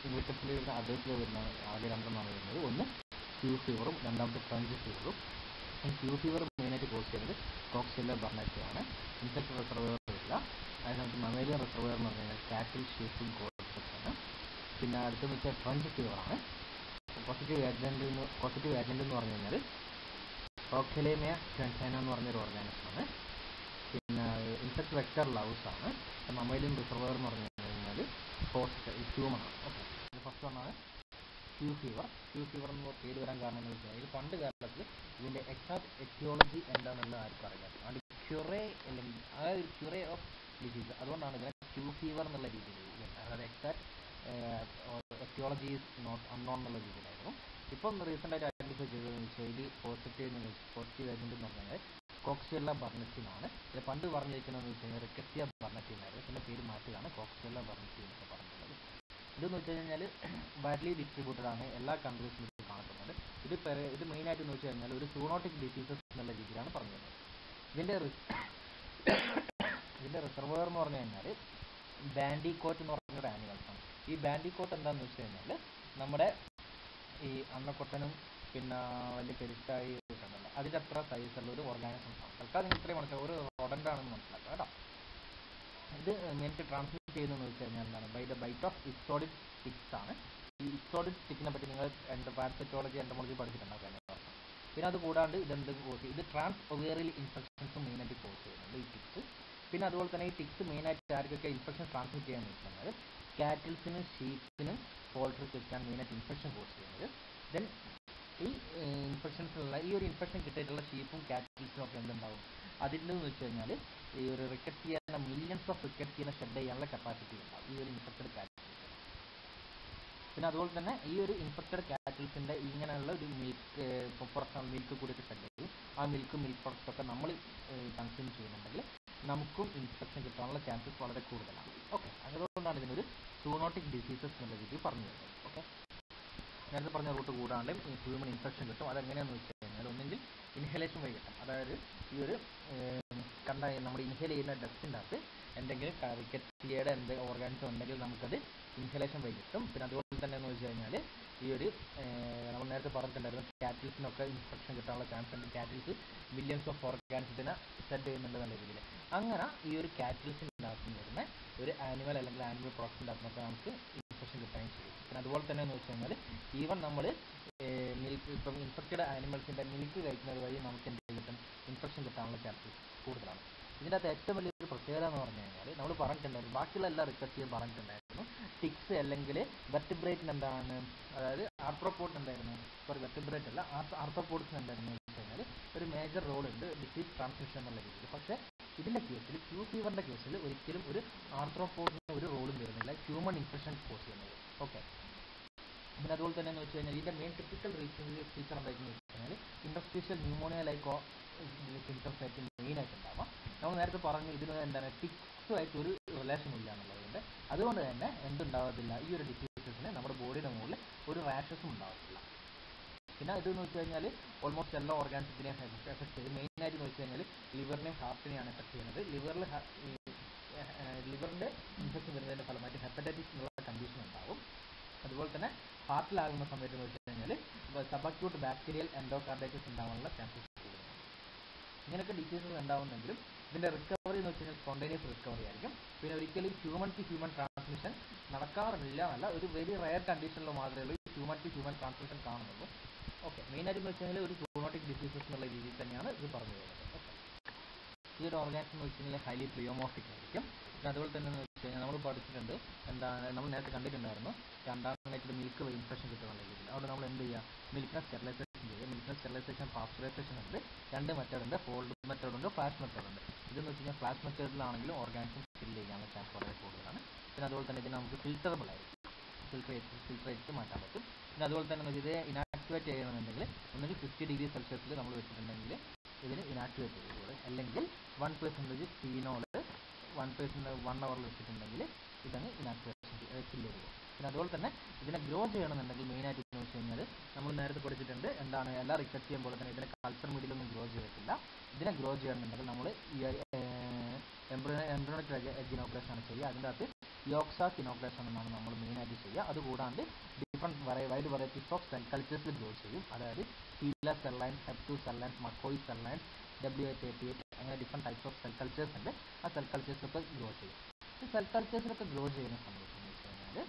റിക്കറ്റിൽ വരുന്ന അതേഴ്സിൽ വരുന്ന ആകെ രണ്ടെണ്ണമാണ് വരുന്നത് ഒന്ന് ക്യൂ ഫീവറും രണ്ടാമത്തെ ഫ്രഞ്ച് ഫീവറും ക്യൂ ഫീവർ മെയിനായിട്ട് കോസ് ചെയ്യുന്നത് കോക്സില്ല ബർണറ്റിയാണ് ഇൻഫെക്ട് റിസർവയർ ഇല്ല അതിനകത്ത് മമേലിയൻ റിസർവയർ എന്ന് പറഞ്ഞു കഴിഞ്ഞാൽ കാറ്റിൽ ഷീഫും കോഴ്സൊക്കെയാണ് പിന്നെ അടുത്തെന്ന് വെച്ചാൽ ഫ്രഞ്ച് ഫീവറാണ് പോസിറ്റീവ് ഏജൻറ്റ് എന്ന് പോസിറ്റീവ് ഏജൻറ്റ് എന്ന് പറഞ്ഞു കഴിഞ്ഞാൽ ഓക്സലേമിയ ടെൻസൈന എന്ന് പറഞ്ഞൊരു ഓർഗാനിസമാണ് പിന്നെ ഇൻസെക്ട് വെക്ടർ ലൗസ് ആണ് മൊബൈലും റിസർവർ എന്ന് പറഞ്ഞു കഴിഞ്ഞാൽ ഹോസ്റ്റ് ഹ്യൂമൺ ആണ് ഓക്കെ ഫസ്റ്റ് വണ്ണാണ് ക്യൂ ഫീവർ ക്യൂ ഫീവർ എന്ന് പേര് വരാൻ കാരണം എന്ന് വെച്ചാൽ ഇത് പണ്ട് കാലത്തിൽ ഇതിൻ്റെ എക്സാക്ട് എറ്റിയോളജി എന്താണെന്നുള്ളത് ആർക്കും അറിയാം അത് ക്യൂറേ അല്ലെങ്കിൽ ആ ഒരു ക്യൂറേ ഓഫ് ഡിസീസ് അതുകൊണ്ടാണ് ഇതിനെ ക്യൂ ഫീവർ എന്നുള്ള രീതിയിൽ വരുന്നത്. അതായത് exact aetiology is not unknown എന്നുള്ള രീതിയിലായിരുന്നു ഇപ്പം റീസെൻ്റ് ആയിട്ട് ഐഡൻറ്റിഫൈ ചെയ്തതെന്ന് വെച്ചാൽ ഇത് പോസിറ്റീവ് പോസിറ്റീവ് ഏജൻറ്റ് എന്ന് പറഞ്ഞാൽ കോക്സിയല്ല ബർണറ്റിനാണ് ഇത് പണ്ട് പറഞ്ഞിരിക്കുന്നതെന്ന് വെച്ച് കഴിഞ്ഞാൽ റിക്കറ്റിയ ബർണറ്റിനായിരുന്നു പിന്നെ പേര് മാറ്റിയതാണ് കോക്സിയല്ല ബർണറ്റി എന്നൊക്കെ പറഞ്ഞിട്ടുള്ളത് ഇതെന്ന് വെച്ച് കഴിഞ്ഞാൽ വൈഡ്ലി ഡിസ്ട്രിബ്യൂട്ടഡ് ആണ് എല്ലാ കൺട്രീസിലും ഇത് കാണപ്പെടുന്നത് ഇത് പെര- ഇത് മെയിനായിട്ട് എന്ന് വെച്ച് കഴിഞ്ഞാൽ ഒരു സൂണോട്ടിക് ഡിസീസസ് എന്നുള്ള രീതിയിലാണ് പറഞ്ഞത് ഇതിൻ്റെ റിസ് ഇതിൻ്റെ റിസർവർ എന്ന് പറഞ്ഞു കഴിഞ്ഞാൽ ബാൻഡിക്കോട്ട് എന്ന് പറഞ്ഞൊരു ആനിമൽസ് ആണ് ഈ ബാൻഡിക്കോട്ട് എന്താണെന്ന് വെച്ച് കഴിഞ്ഞാൽ നമ്മുടെ ഈ അണ്ണക്കൊട്ടനും പിന്നെ വലിയ പെരുക്കായി ഉണ്ടല്ലോ അതിൻ്റെ അത്ര സൈസുള്ള ഒരു ഓർഗാനിസം ആണ് തൽക്കാലം നിങ്ങൾ ഇത്രയും മനസ്സിലാവും ഒരു റോഡൻ്റ് ആണെന്ന് മനസ്സിലാക്കുക കേട്ടോ ഇത് മെയിനായിട്ട് ട്രാൻസ്മിറ്റ് ചെയ്യുന്നതെന്ന് വെച്ച് കഴിഞ്ഞാൽ എന്താണ് by the bite of ixodid ticks ആണ് ഈ ഇക്സോഡിക് സ്റ്റിക്കിനെ പറ്റി നിങ്ങൾ എൻ്റെ പാരസെറ്റോളജി എൻഡമോളജി പഠിച്ചിട്ടുണ്ടാവും അതിനെ കുറിച്ച്. പിന്നെ അത് കൂടാണ്ട് ഇതെന്ത് കോസ് ചെയ്യും ഇത് ട്രാൻസ് ഒവേറിയൽ ഇൻഫെക്ഷൻസ് മെയിനായിട്ട് കോസ് ചെയ്യുന്നുണ്ട് ഈ ടിക്സ് പിന്നെ അതുപോലെ തന്നെ ഈ ടിക്സ് മെയിനായിട്ട് ആർക്കൊക്കെ ഇൻഫെക്ഷൻ ട്രാൻസ്മിറ്റ് ചെയ്യാന്ന് വെച്ച് കഴിഞ്ഞാൽ കാറ്റിൽസിനും ഷീപ്പിനും പോൾട്രിക്കൊക്കെയാണ് മെയിനായിട്ട് ഇൻഫെക്ഷൻ കോസ് ചെയ്യുന്നത് ദെൻ ഈ ഇൻഫെക്ഷൻസിലുള്ള ഈ ഒരു ഇൻഫെക്ഷൻ കിട്ടിയിട്ടുള്ള ഷീപ്പും കാറ്റിൽസിനും ഒക്കെ എന്തുണ്ടാവും അതിൻ്റെ എന്ന് വെച്ച് കഴിഞ്ഞാൽ ഈ ഒരു റിക്കറ്റ് ചെയ്യുന്ന മില്യൺസ് ഓഫ് റിക്കറ്റ് ചെയ്യുന്ന ഷെഡ് ചെയ്യാനുള്ള കപ്പാസിറ്റി ഉണ്ടാവും ഈ ഒരു ഇൻഫെക്റ്റഡ് കാറ്റിൽസ് പിന്നെ അതുപോലെ തന്നെ ഈ ഒരു ഇൻഫെക്റ്റഡ് കാറ്റിൽസിൻ്റെ ഇങ്ങനെയുള്ള ഒരു മിൽക്ക് ഫോർ എക്സാമ്പിൾ മിൽക്ക് കൂടിയിട്ട് ഷെഡ് ചെയ്യും ആ മിൽക്ക് മിൽക്ക് പ്രോഡക്റ്റ്സ് ഒക്കെ നമ്മൾ കൺസ്യൂം ചെയ്യുന്നുണ്ടെങ്കിൽ നമുക്കും ഇൻഫെക്ഷൻ കിട്ടാനുള്ള ചാൻസസ് വളരെ കൂടുതലാണ് ഓക്കെ അതുകൊണ്ടാണ് ഇതിനൊരു സൂണോട്ടിക് ഡിസീസസ് എന്നുള്ള രീതിയിൽ പറഞ്ഞു വരുന്നത് ഓക്കെ നേരത്തെ പറഞ്ഞ റൂട്ട് കൂടാണ്ട് ഹ്യൂമൻ ഇൻഫെക്ഷൻ കിട്ടും അതെങ്ങനെയാണെന്ന് വെച്ച് കഴിഞ്ഞാൽ ഒന്നെങ്കിൽ ഇൻഹലേഷൻ വഴി കിട്ടും അതായത് ഈ ഒരു ഏർ, കണ്ട നമ്മൾ ഇൻഹേൽ ചെയ്യുന്ന ഡസ്റ്റിൻ്റെ അകത്ത് എന്തെങ്കിലും റിക്കറ്റിയുടെ എന്ത് ഓർഗാനിസം ഉണ്ടെങ്കിൽ നമുക്കത് ഇൻഹലേഷൻ വഴി കിട്ടും പിന്നെ അതുപോലെ തന്നെ എന്ന് വെച്ച് കഴിഞ്ഞാൽ ഈ ഒരു ഏർ, നമ്മൾ നേരത്തെ പറഞ്ഞിട്ടുണ്ടായിരുന്നു കാറ്റിൽസിനൊക്കെ ഇൻഫെക്ഷൻ കിട്ടാനുള്ള ചാൻസ് ഉണ്ട് കാറ്റിൽസ് മില്യൺസ് ഓഫ് ഓർഗാനിസത്തിനെ സെറ്റ് ചെയ്യുന്നുണ്ട് എന്നുള്ള രീതിയിൽ അങ്ങനെ ഈ ഒരു കാറ്റിൽസിൻ്റെ അകത്ത് നിന്ന് വരുന്ന ഒരു ആനിമൽ അല്ലെങ്കിൽ ആനിമൽ പ്രോഡക്റ്റിൻ്റെ അകത്തൊക്കെ നമുക്ക് ഇൻഫെക്ഷൻ കിട്ടുകയും ചെയ്യും പിന്നെ അതുപോലെ തന്നെ എന്ന് വെച്ച് കഴിഞ്ഞാൽ ഈവൻ നമ്മൾ മിൽക്ക് ഇപ്പം ഇൻഫെക്റ്റഡ് ആനിമൽസിൻ്റെ മിൽക്ക് കഴിക്കുന്നത് വഴി നമുക്ക് എന്ത് കിട്ടും ഇൻഫെക്ഷൻ കിട്ടാനുള്ള ചാൻസസ് കൂടുതലാണ് ഇതിൻ്റെ അകത്ത് ഏറ്റവും വലിയൊരു പ്രത്യേകത എന്ന് പറഞ്ഞു കഴിഞ്ഞാൽ നമ്മൾ പറഞ്ഞിട്ടുണ്ടായിരുന്നു ബാക്കിയുള്ള എല്ലാ റിസർച്ചും പറഞ്ഞിട്ടുണ്ടായിരുന്നു ടിക്സ് അല്ലെങ്കിൽ വെർട്ടിബ്രേറ്റിന് എന്താണ് അതായത് ആർട്രോപോഡിന് എന്തായിരുന്നു സോറി വെർട്ടിബ്രേറ്റ് അല്ല ആർട്രോപോഡ്സിന് എന്തായിരുന്നു എന്ന് വെച്ച് കഴിഞ്ഞാൽ ഒരു മേജർ റോൾ ഉണ്ട് ഡിസീസ് ട്രാൻസ്മിഷൻ എന്നുള്ള രീതിയിൽ പക്ഷേ ഇതിൻ്റെ കേസിൽ ക്യൂ ഫീവറിൻ്റെ കേസിൽ ഒരിക്കലും ഒരു ആർട്രോപോഡിന് ഒരു റോളും വരുന്നില്ല ഹ്യൂമൻ ഇൻഫെക്ഷൻ കോസ് ചെയ്യുന്നത് ഓക്കെ പിന്നെ അതുപോലെ തന്നെ എന്ന് വെച്ച് കഴിഞ്ഞാൽ ഇതിൻ്റെ മെയിൻ ടിപ്പിക്കൽ റീസൺ ഫീച്ചർ എന്തായിരുന്നു വെച്ച് കഴിഞ്ഞാൽ ഇൻഡസ്ട്രീഷ്യൽ ന്യൂമോണിയ ലൈക്കോ സിംറ്റംസ് ആയിട്ട് മെയിൻ ആയിട്ട് ഉണ്ടാവാം നമ്മൾ നേരത്തെ പറഞ്ഞു ഇതിന് എന്താണ് ടിക്സുമായിട്ട് ഒരു റിലേഷൻ ഇല്ല എന്നുള്ളതുകൊണ്ട് അതുകൊണ്ട് തന്നെ എന്തുണ്ടാവത്തില്ല ഈ ഒരു ഡിസീസസിന് നമ്മുടെ ബോഡിയുടെ മുകളിൽ ഒരു റാഷസും ഉണ്ടാവത്തില്ല പിന്നെ ഇതെന്ന് വെച്ച് കഴിഞ്ഞാൽ ഓൾമോസ്റ്റ് എല്ലാ ഓർഗാൻസിനെയും എഫക്ട് ചെയ്യും മെയിനായിട്ട് എന്ന് വെച്ച് കഴിഞ്ഞാൽ ലിവറിനെയും ഹാർട്ടിനെയാണ് എഫക്ട് ചെയ്യുന്നത് ലിവറിൽ ലിവറിൻ്റെ ഇൻഫെക്ഷൻ വരുന്നതിൻ്റെ ഫലമായിട്ട് ഹെപ്പറ്റൈറ്റിസ് എന്നുള്ള കണ്ടീഷൻ ഉണ്ടാവും അതുപോലെ തന്നെ ഹാർട്ടിലാകുന്ന സമയത്ത് എന്ന് വെച്ച് കഴിഞ്ഞാൽ സബക്യൂട്ട് ബാക്ടീരിയൽ എൻഡോകാർഡൈറ്റിസ് ഉണ്ടാവാനുള്ള ചാൻസസ് കൂടുതലാണ് ഇങ്ങനെയൊക്കെ ഡിസീസസ് ഉണ്ടാവുന്നെങ്കിലും ഇതിൻ്റെ റിക്കവറി എന്ന് വെച്ച് കഴിഞ്ഞാൽ സ്പോണ്ടേനിയസ് റിക്കവറി ആയിരിക്കും പിന്നെ ഒരിക്കലും ഹ്യൂമൻ ടു ഹ്യൂമൻ ട്രാൻസ്മിഷൻ നടക്കാറില്ല എന്നല്ല ഒരു വെരി റയർ കണ്ടീഷനിൽ മാത്രമേ ഉള്ളൂ ഹ്യൂമൻ ടു ഹ്യൂമൻ ട്രാൻസ്മിഷൻ കാണുന്നുള്ളൂ ഓക്കെ മെയിനായിട്ട് എന്ന് വെച്ച് കഴിഞ്ഞാൽ ഒരു സൂണോട്ടിക് ഡിസീസസ് എന്നുള്ള രീതിയിൽ തന്നെയാണ് ഇത് പറഞ്ഞു വരുന്നത് ഓക്കെ ഈ ഒരു ഓർഗാനിസം എന്ന് വെച്ച് കഴിഞ്ഞാൽ ഹൈലി പ്ലിയോമോഫിക് ആയിരിക്കും പിന്നെ അതുപോലെ തന്നെ എന്ന് വെച്ച് കഴിഞ്ഞാൽ നമ്മൾ പഠിച്ചിട്ടുണ്ട് എന്താണ് നമ്മൾ നേരത്തെ കണ്ടിട്ടുണ്ടായിരുന്നു രണ്ടാമതായിട്ട് മിൽക്ക് ഇൻഫെക്ഷൻ കിട്ടുന്നുള്ള രീതിയിൽ അവിടെ നമ്മൾ എന്ത് ചെയ്യുക മിൽക്കിനെ സ്റ്റെറിലൈസേഷൻ ചെയ്യുക മിൽക്കിനെ സ്റ്റെറിലൈസേഷൻ പാസ്ചറൈസേഷൻ ഉണ്ട് രണ്ട് മെത്തേഡ് ഉണ്ട് ഫോൾഡ് മെത്തേഡ് ഉണ്ട് ഫ്ലാഷ് മെത്തേഡ് ഉണ്ട് ഇതെന്ന് വെച്ച് കഴിഞ്ഞാൽ ഫ്ലാഷ് മെത്തേഡിലാണെങ്കിലും ഓർഗാനിസം ഫില്ല് ചെയ്യാനുള്ള ചാൻസ് വളരെ കൂടുതലാണ് പിന്നെ അതുപോലെ തന്നെ ഇതിന് നമുക്ക് ഫിൽറ്ററബിൾ ആയിരിക്കും ഫിൽറ്റർ ചെയ്ത് ഫിൽറ്റർ ചെയ്തിട്ട് മാറ്റാൻ പറ്റും പിന്നെ അതുപോലെ തന്നെ ഇത് ഇനാക്ടിവേറ്റ് ചെയ്യണമെന്നുണ്ടെങ്കിൽ ഒന്നുകിൽ ഫിഫ്റ്റി ഡിഗ്രി സെൽഷ്യസിൽ നമ്മൾ വെച്ചിട്ടുണ്ടെങ്കിൽ ഇതിന് ഇനാക്ടിവേറ്റ് ചെയ്തുകൂടെ അല്ലെങ്കിൽ one percentage phenol one percent one അവറിൽ വെച്ചിട്ടുണ്ടെങ്കിൽ ഇതങ്ങ് ഇനാക്ടിവേഷൻ ഫില്ല് ചെയ്യുക പിന്നെ അതുപോലെ തന്നെ ഇതിനെ ഗ്രോ ചെയ്യണമെന്നുണ്ടെങ്കിൽ മെയിനായിട്ട് എന്ന് വെച്ച് കഴിഞ്ഞാൽ നമ്മൾ നേരത്തെ പഠിച്ചിട്ടുണ്ട് എന്താണ് എല്ലാ റിക്കറ്റ് ചെയ്യും പോലെ തന്നെ ഇതിനെ കൾച്ചർ മീഡിയയിലൊന്നും ഗ്രോ ചെയ്യത്തില്ല ഇതിനെ ഗ്രോ ചെയ്യണമെന്നുണ്ടെങ്കിൽ നമ്മൾ ഈ എംബ്രോണിക് എംബ്രോണിക് എജിനോപ്പറേഷൻ ആണ് ചെയ്യുക അതിൻ്റെ അകത്ത് യോക്സാക്ക് ഇനോക്കുലേഷൻ എന്നാണ് നമ്മൾ മെയിനായിട്ട് ചെയ്യുക അതുകൂടാണ്ട് different wide varieties of cell കൾച്ചേഴ്സിൽ ഗ്രോ ചെയ്യും അതായത് HeLa cell lines hep two cell lines McCoy cell lines W H eighty eight അങ്ങനെ different types of cell cultures ഉണ്ട് ആ സെൽ കൾച്ചേഴ്സിലൊക്കെ ഗ്രോ ചെയ്യും ഈ സെൽ കൾച്ചേഴ്സിലൊക്കെ ഗ്രോ ചെയ്യുന്ന സമയത്ത് എന്ന് വെച്ച് കഴിഞ്ഞാൽ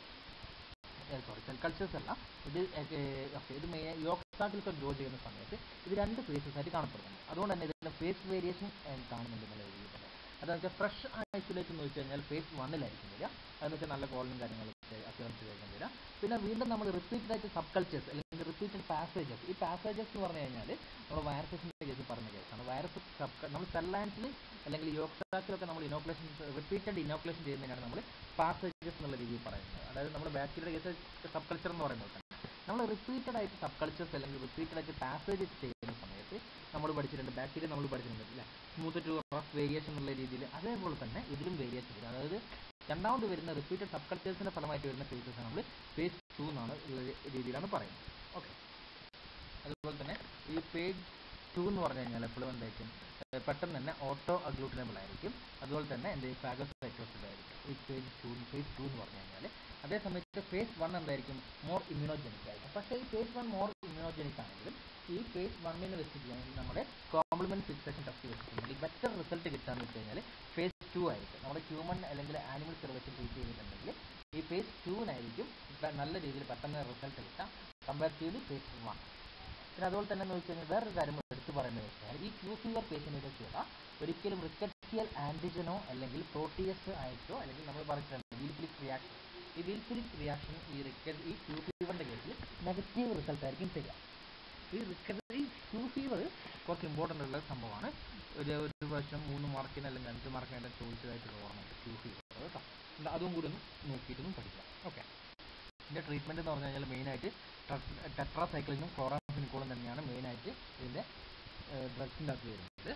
സോറി സെൽ കൾച്ചേഴ്സ് അല്ല ഇത് ഓക്കെ ഇത് മെയിൻ യോക്സാക്കിലൊക്കെ ഗ്രോ ചെയ്യുന്ന സമയത്ത് ഇത് രണ്ട് ഫേസസ് ആയിട്ട് കാണപ്പെടുന്നുണ്ട് അതുകൊണ്ട് തന്നെ ഇതിൻ്റെ ഫേസ് വേരിയേഷൻ കാണുന്നുണ്ട് എന്നുള്ള രീതിയിൽ തന്നെ അതെന്ന് വെച്ചാൽ ഫ്രഷ് ഐസൊലേറ്റ് എന്ന് വെച്ച് കഴിഞ്ഞാൽ ഫേസ് വണ്ണിലായിരിക്കും വരിക അതെന്ന് വെച്ചാൽ നല്ല കോളിനും കാര്യങ്ങളൊക്കെ അപ്പിയറൻസ് കഴിക്കാൻ വരിക പിന്നെ വീണ്ടും നമ്മൾ റിപ്പീറ്റഡ് ആയിട്ട് സബ് കൾച്ചേഴ്സ് അല്ലെങ്കിൽ റിപ്പീറ്റഡ് പാസേജസ് ഈ പാസേജസ് എന്ന് പറഞ്ഞു കഴിഞ്ഞാൽ നമ്മൾ വൈറസസിൻ്റെ കേസിൽ പറഞ്ഞ കേസാണ് വൈറസ് സബ് നമ്മൾ സെൽ ലൈൻസിൽ അല്ലെങ്കിൽ യോക്സാക്കിലൊക്കെ നമ്മൾ ഇനോക്കുലേഷൻ റിപ്പീറ്റഡ് ഇനോക്കുലേഷൻ ചെയ്യുന്നതിനാണ് നമ്മൾ പാസേജസ് എന്നുള്ള രീതിയിൽ പറയുന്നത് അതായത് നമ്മൾ ബാക്ടീരിയയുടെ കേസ് സബ് കൾച്ചർ എന്ന് പറയുന്നത് നമ്മൾ റിപ്പീറ്റഡ് ആയിട്ട് സബ് കൾച്ചേഴ്സ് അല്ലെങ്കിൽ റിപ്പീറ്റഡ് ആയിട്ട് പാസേജസ് ചെയ്യുന്ന സമയത്ത് നമ്മൾ പഠിച്ചിട്ടുണ്ട് ബാക്ടീരിയ നമ്മൾ പഠിച്ചിട്ടുണ്ട് അല്ലേ സ്മൂത്ത് ടു റഫ് വേരിയേഷൻ എന്നുള്ള രീതിയിൽ അതേപോലെ തന്നെ ഇതിലും വേരിയേഷൻ വരും അതായത് രണ്ടാമത് വരുന്ന റിപ്പീറ്റഡ് സബ് കൾച്ചേഴ്സിന്റെ ഫലമായിട്ട് വരുന്ന ഫേസസ് നമ്മൾ ഫേസ് ടു എന്നാണ് രീതിയിലാണ് പറയുന്നത് ഓക്കെ അതുപോലെ തന്നെ ഈ പേജ് ടു എന്ന് പറഞ്ഞു കഴിഞ്ഞാൽ എപ്പോഴും എന്തായിരിക്കും പെട്ടെന്ന് തന്നെ ഓട്ടോ അഗ്ലൂട്ടിനബിൾ ആയിരിക്കും അതുപോലെ തന്നെ എൻ്റെ ഫാഗോസൈറ്റോസിഡ് ആയിരിക്കും ഈ പേജ് ടു ഫേസ് ടു എന്ന് പറഞ്ഞു കഴിഞ്ഞാൽ അതേ സമയത്ത് ഫേസ് വൺ എന്തായിരിക്കും മോർ ഇമ്മ്യൂണോജനിക് ആയിരിക്കും പക്ഷേ ഈ ഫേസ് വൺ മോർ ഇമ്മ്യൂണോജനിക് ആണെങ്കിലും ഈ ഫേസ് വണ്ണിന് വെച്ചിട്ട് നമ്മുടെ കോംപ്ലിമെന്റ് ഫിക്സേഷൻ ടെസ്റ്റ് വെച്ചിട്ടുണ്ടെങ്കിൽ ബെറ്റർ റിസൾട്ട് കിട്ടാന്ന് വെച്ച് കഴിഞ്ഞാൽ ഫേസ് ടു ആയിരിക്കും നമ്മുടെ ഹ്യൂമൻ അല്ലെങ്കിൽ ആനിമൽ സെൽ വെച്ച് ട്രീറ്റ് ചെയ്തിട്ടുണ്ടെങ്കിൽ ഈ ഫേസ് ടൂവിനായിരിക്കും നല്ല രീതിയിൽ പെട്ടെന്ന് റിസൾട്ട് കിട്ടാം കമ്പയർ ചെയ്ത് ഫേസ് വൺ പിന്നെ അതുപോലെ തന്നെ എന്ന് വെച്ച് കഴിഞ്ഞാൽ വേറൊരു കാര്യം എടുത്തു പറയുന്നത് വെച്ചാൽ ഈ ക്യൂ ഫീവർ പേഷ്യൻറ്റിൻ്റെ കൂടെ ഒരിക്കലും റിക്കറ്റിയൽ ആൻറ്റിജനോ അല്ലെങ്കിൽ പ്രോട്ടീയസ് ആയിട്ടോ അല്ലെങ്കിൽ നമ്മൾ പറഞ്ഞിട്ടുണ്ട് വീൽഫിലിക് റിയാക്ഷൻ ഈ വീൽഫിലിക് റിയാക്ഷൻ ഈ റിക്കറ്റ് ഈ ക്യൂ ഫീവറിൻ്റെ കേസിൽ നെഗറ്റീവ് റിസൾട്ട് ആയിരിക്കും തരിക ഈ റിക്കവറി ക്യൂ ഫീവർ കുറച്ച് ഇമ്പോർട്ടൻ്റ് ഉള്ള സംഭവമാണ് ഒരു ഒരു വർഷം മൂന്ന് മാർക്കിന് അല്ലെങ്കിൽ അഞ്ച് മാർക്കിനെല്ലാം ചോദിച്ചതായിട്ടുള്ള ഓർമ്മയുണ്ട് ക്യൂ ഫീവർ കേട്ടോ അതും കൂടി ഒന്ന് നോക്കിയിട്ടൊന്നും പഠിക്കാം ഓക്കെ ഇതിൻ്റെ ട്രീറ്റ്മെൻറ്റ് എന്ന് പറഞ്ഞു കഴിഞ്ഞാൽ മെയിനായിട്ട് ടെട്രാസൈക്ലിനും ക്ലോറാസിനിക്കോളും തന്നെയാണ് മെയിനായിട്ട് ഇതിൻ്റെ ഡ്രഗ്സിൻ്റെ അകത്ത് വരുന്നത്